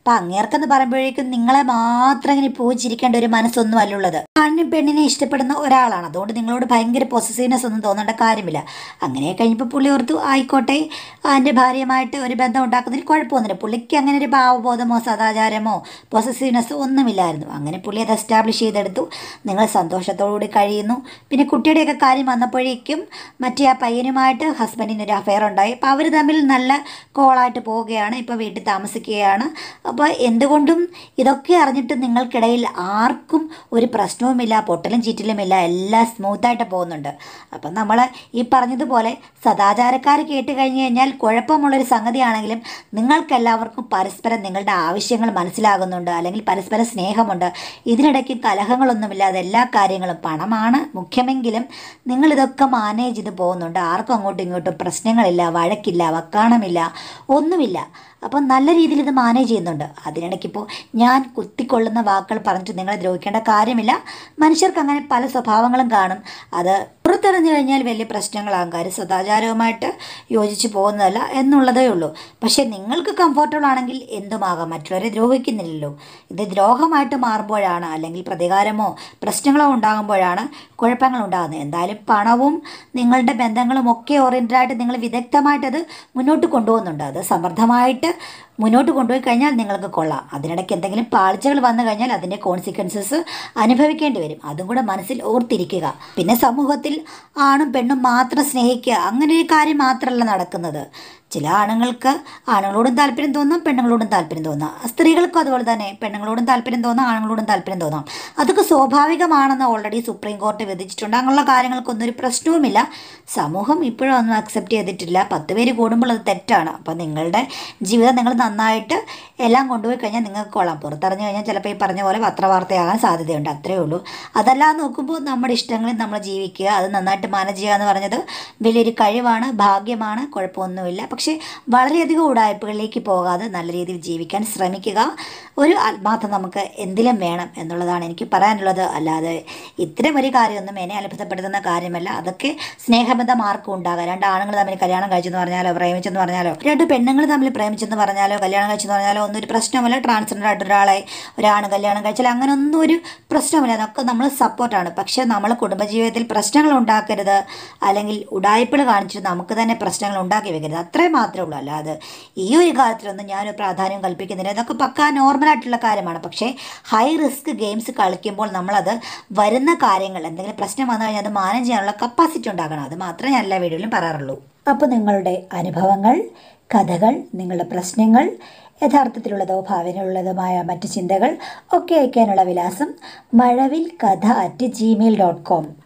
അപ്പം അങ്ങേർക്കെന്ന് പറയുമ്പോഴേക്കും നിങ്ങളെ മാത്രം ഇങ്ങനെ പൂജിരിക്കേണ്ട ഒരു മനസ്സൊന്നും അല്ലുള്ളത് ആണിനും പെണ്ണിനെ ഇഷ്ടപ്പെടുന്ന ഒരാളാണ് അതുകൊണ്ട് നിങ്ങളോട് ഭയങ്കര പൊസസീവ്നെസ് ഒന്നും തോന്നേണ്ട കാര്യമില്ല അങ്ങനെ കഴിഞ്ഞപ്പോൾ പുള്ളി ഓർത്തു ആയിക്കോട്ടെ എൻ്റെ ഭാര്യയുമായിട്ട് ഒരു ബന്ധം ഉണ്ടാക്കുന്നതിൽ കുഴപ്പമൊന്നുമില്ല പുള്ളിക്ക് അങ്ങനെ ഒരു ഭാവബോധമോ സദാചാരമോ പൊസസീവ്നെസ്സോ ഒന്നുമില്ലായിരുന്നു അങ്ങനെ പുള്ളി അത് എസ്റ്റാബ്ലിഷ് ചെയ്തെടുത്തു നിങ്ങൾ സന്തോഷത്തോടുകൂടി കഴിയുന്നു പിന്നെ കുട്ടിയുടെയൊക്കെ കാര്യം വന്നപ്പോഴേക്കും മറ്റേ ആ പയ്യനുമായിട്ട് ഹസ്ബൻഡിന് ഒരു അഫെയർ ഉണ്ടായി അപ്പോൾ അവർ തമ്മിൽ നല്ല കോളായിട്ട് പോവുകയാണ് ഇപ്പോൾ വീട്ടിൽ താമസിക്കുകയാണ് അപ്പോൾ എന്തുകൊണ്ടും ഇതൊക്കെ അറിഞ്ഞിട്ട് നിങ്ങൾക്കിടയിൽ ആർക്കും ഒരു പ്രശ്നവുമില്ല പൊട്ടലും ചീറ്റലുമില്ല എല്ലാം സ്മൂത്തായിട്ട് പോകുന്നുണ്ട് അപ്പം നമ്മൾ ഈ പറഞ്ഞതുപോലെ സദാചാരക്കാർ കേട്ട് കഴിഞ്ഞ് കഴിഞ്ഞാൽ കുഴപ്പമുള്ളൊരു സംഗതിയാണെങ്കിലും നിങ്ങൾക്കെല്ലാവർക്കും പരസ്പരം നിങ്ങളുടെ ആവശ്യങ്ങൾ മനസ്സിലാകുന്നുണ്ട് അല്ലെങ്കിൽ പരസ്പരം സ്നേഹമുണ്ട് ഇതിനിടയ്ക്ക് കലഹങ്ങളൊന്നുമില്ലാതെ എല്ലാ കാര്യങ്ങളും പണമാണ് മുഖ്യമെങ്കിലും നിങ്ങളിതൊക്കെ മാനേജ് ചെയ്ത് പോകുന്നുണ്ട് ആർക്കും അങ്ങോട്ടും ഇങ്ങോട്ടും പ്രശ്നങ്ങളില്ല വഴക്കില്ല വക്കാണമില്ല ഒന്നുമില്ല അപ്പം നല്ല രീതിയിൽ ഇത് മാനേജ് ചെയ്യുന്നുണ്ട് അതിനിടയ്ക്കിപ്പോൾ ഞാൻ കുത്തിക്കൊള്ളുന്ന വാക്കുകൾ പറഞ്ഞിട്ട് നിങ്ങളെ ദ്രോഹിക്കേണ്ട കാര്യമില്ല മനുഷ്യർക്ക് അങ്ങനെ പല സ്വഭാവങ്ങളും കാണും അത് പുറത്തെറിഞ്ഞു കഴിഞ്ഞാൽ വലിയ പ്രശ്നങ്ങളാകും കാര്യം സദാചാരവുമായിട്ട് യോജിച്ച് പോകുന്നതല്ല എന്നുള്ളതേ ഉള്ളൂ പക്ഷേ നിങ്ങൾക്ക് കംഫർട്ടബിൾ ആണെങ്കിൽ എന്തുമാകാം മറ്റുള്ളവരെ ദ്രോഹിക്കുന്നില്ലല്ലോ ഇത് ദ്രോഹമായിട്ട് മാറുമ്പോഴാണ് അല്ലെങ്കിൽ പ്രതികാരമോ പ്രശ്നങ്ങളോ ഉണ്ടാകുമ്പോഴാണ് കുഴപ്പങ്ങൾ ഉണ്ടാകുന്നത് എന്തായാലും പണവും നിങ്ങളുടെ ബന്ധങ്ങളും ഒക്കെ ഓറിയൻറ്റഡായിട്ട് നിങ്ങൾ വിദഗ്ധമായിട്ടത് മുന്നോട്ട് കൊണ്ടുപോകുന്നുണ്ട് അത് സമർത്ഥമായിട്ട് മുന്നോട്ട് കൊണ്ടുപോയി കഴിഞ്ഞാൽ നിങ്ങൾക്ക് കൊള്ളാം അതിനിടയ്ക്ക് എന്തെങ്കിലും പാളിച്ചകൾ വന്നു കഴിഞ്ഞാൽ അതിൻ്റെ കോൺസിക്വൻസസ് അനുഭവിക്കേണ്ടി വരും അതും കൂടെ മനസ്സിൽ ഓർത്തിരിക്കുക പിന്നെ സമൂഹത്തിൽ ആണും പെണ്ണും മാത്രം സ്നേഹിക്കുക അങ്ങനെ ഒരു കാര്യം മാത്രമല്ല നടക്കുന്നത് ചില ആണുങ്ങൾക്ക് ആണുങ്ങളോടും താല്പര്യം തോന്നാം പെണ്ണുങ്ങളോടും താല്പര്യം തോന്നാം സ്ത്രീകൾക്കും അതുപോലെ തന്നെ പെണ്ണുങ്ങളോടും താല്പര്യം തോന്നാം ആണുങ്ങളോടും താല്പര്യം തോന്നാം അതൊക്കെ സ്വാഭാവികമാണെന്ന് ഓൾറെഡി സുപ്രീം കോടതി വിധിച്ചിട്ടുണ്ട് അങ്ങനെയുള്ള കാര്യങ്ങൾക്കൊന്നും ഒരു പ്രശ്നവുമില്ല സമൂഹം ഇപ്പോഴും ഒന്നും അക്സെപ്റ്റ് ചെയ്തിട്ടില്ല പത്ത് പേര് കൂടുമ്പോൾ അത് തെറ്റാണ് അപ്പോൾ നിങ്ങളുടെ ജീവിതം നിങ്ങൾ നന്നായിട്ട് എല്ലാം കൊണ്ടുപോയി കഴിഞ്ഞാൽ നിങ്ങൾക്ക് കൊള്ളാം പുറത്തിറങ്ങി കഴിഞ്ഞാൽ ചിലപ്പോൾ ഈ പറഞ്ഞ പോലെ പത്രവാർത്തയാകാൻ സാധ്യതയുണ്ട് അത്രയേ ഉള്ളൂ അതല്ലാതെ നോക്കുമ്പോൾ നമ്മുടെ ഇഷ്ടങ്ങളിൽ നമ്മൾ ജീവിക്കുക അത് നന്നായിട്ട് മാനേജ് ചെയ്യുക എന്ന് പറഞ്ഞത് വലിയൊരു കഴിവാണ് ഭാഗ്യമാണ് കുഴപ്പമൊന്നുമില്ല പക്ഷേ വളരെയധികം ഉടായ്പകളിലേക്ക് പോകാതെ നല്ല രീതിയിൽ ജീവിക്കാൻ ശ്രമിക്കുക ഒരു ആത്മാർത്ഥം നമുക്ക് എന്തിലും വേണം എന്നുള്ളതാണ് എനിക്ക് പറയാനുള്ളത് അല്ലാതെ ഇത്തരം ഒരു കാര്യമൊന്നും എന്നെ അത്ഭുതപ്പെടുത്തുന്ന കാര്യമല്ല അതൊക്കെ സ്നേഹബന്ധം ആർക്കും ഉണ്ടാകാം രണ്ട് ആണുങ്ങൾ തമ്മിൽ കല്യാണം കഴിച്ചെന്ന് പറഞ്ഞാലോ പ്രേമിച്ചെന്ന് പറഞ്ഞാലോ രണ്ട് പെണ്ണുങ്ങൾ തമ്മിൽ പ്രേമിച്ചെന്ന് പറഞ്ഞാലോ കല്യാണം കഴിച്ചെന്ന് പറഞ്ഞാലോ ഒന്നും ഒരു പ്രശ്നമല്ല ട്രാൻസ്ജെൻഡർ ആയിട്ട് ഒരാളെ ഒരാണ് കല്യാണം കഴിച്ചാൽ അങ്ങനെ ഒന്നും ഒരു പ്രശ്നമില്ല അതൊക്കെ നമ്മൾ സപ്പോർട്ടാണ് പക്ഷേ നമ്മൾ കുടുംബജീവിതത്തിൽ പ്രശ്നങ്ങൾ ഉണ്ടാക്കരുത് അല്ലെങ്കിൽ ഉടായ്പകൾ കാണിച്ചിട്ട് നമുക്ക് തന്നെ പ്രശ്നങ്ങൾ ഉണ്ടാക്കി വെക്കരുത് അത്രേ മാത്രമേ ഉള്ളൂ അല്ലാതെ ഈ ഒരു കാര്യത്തിലൊന്നും ഞാനൊരു പ്രാധാന്യം കൽപ്പിക്കുന്നില്ല ഇതൊക്കെ പക്കാ നോർമലായിട്ടുള്ള കാര്യമാണ് പക്ഷേ ഹൈ റിസ്ക് ഗെയിംസ് കളിക്കുമ്പോൾ നമ്മളത് വരുന്ന കാര്യങ്ങൾ എന്തെങ്കിലും പ്രശ്നം വന്നു കഴിഞ്ഞാൽ അത് മാനേജ് ചെയ്യാനുള്ള കപ്പാസിറ്റി ഉണ്ടാക്കണം അത് മാത്രമേ ഞാൻ എല്ലാ വീഡിയോയിലും പറയാറുള്ളൂ അപ്പോൾ നിങ്ങളുടെ അനുഭവങ്ങൾ കഥകൾ നിങ്ങളുടെ പ്രശ്നങ്ങൾ യഥാർത്ഥത്തിലുള്ളതോ ഭാവനയുള്ളതുമായ മറ്റ് ചിന്തകൾ ഒക്കെ അയക്കാനുള്ള വിലാസം മഴവിൽ കഥ അറ്റ് ജിമെയിൽ ഡോട്ട് കോം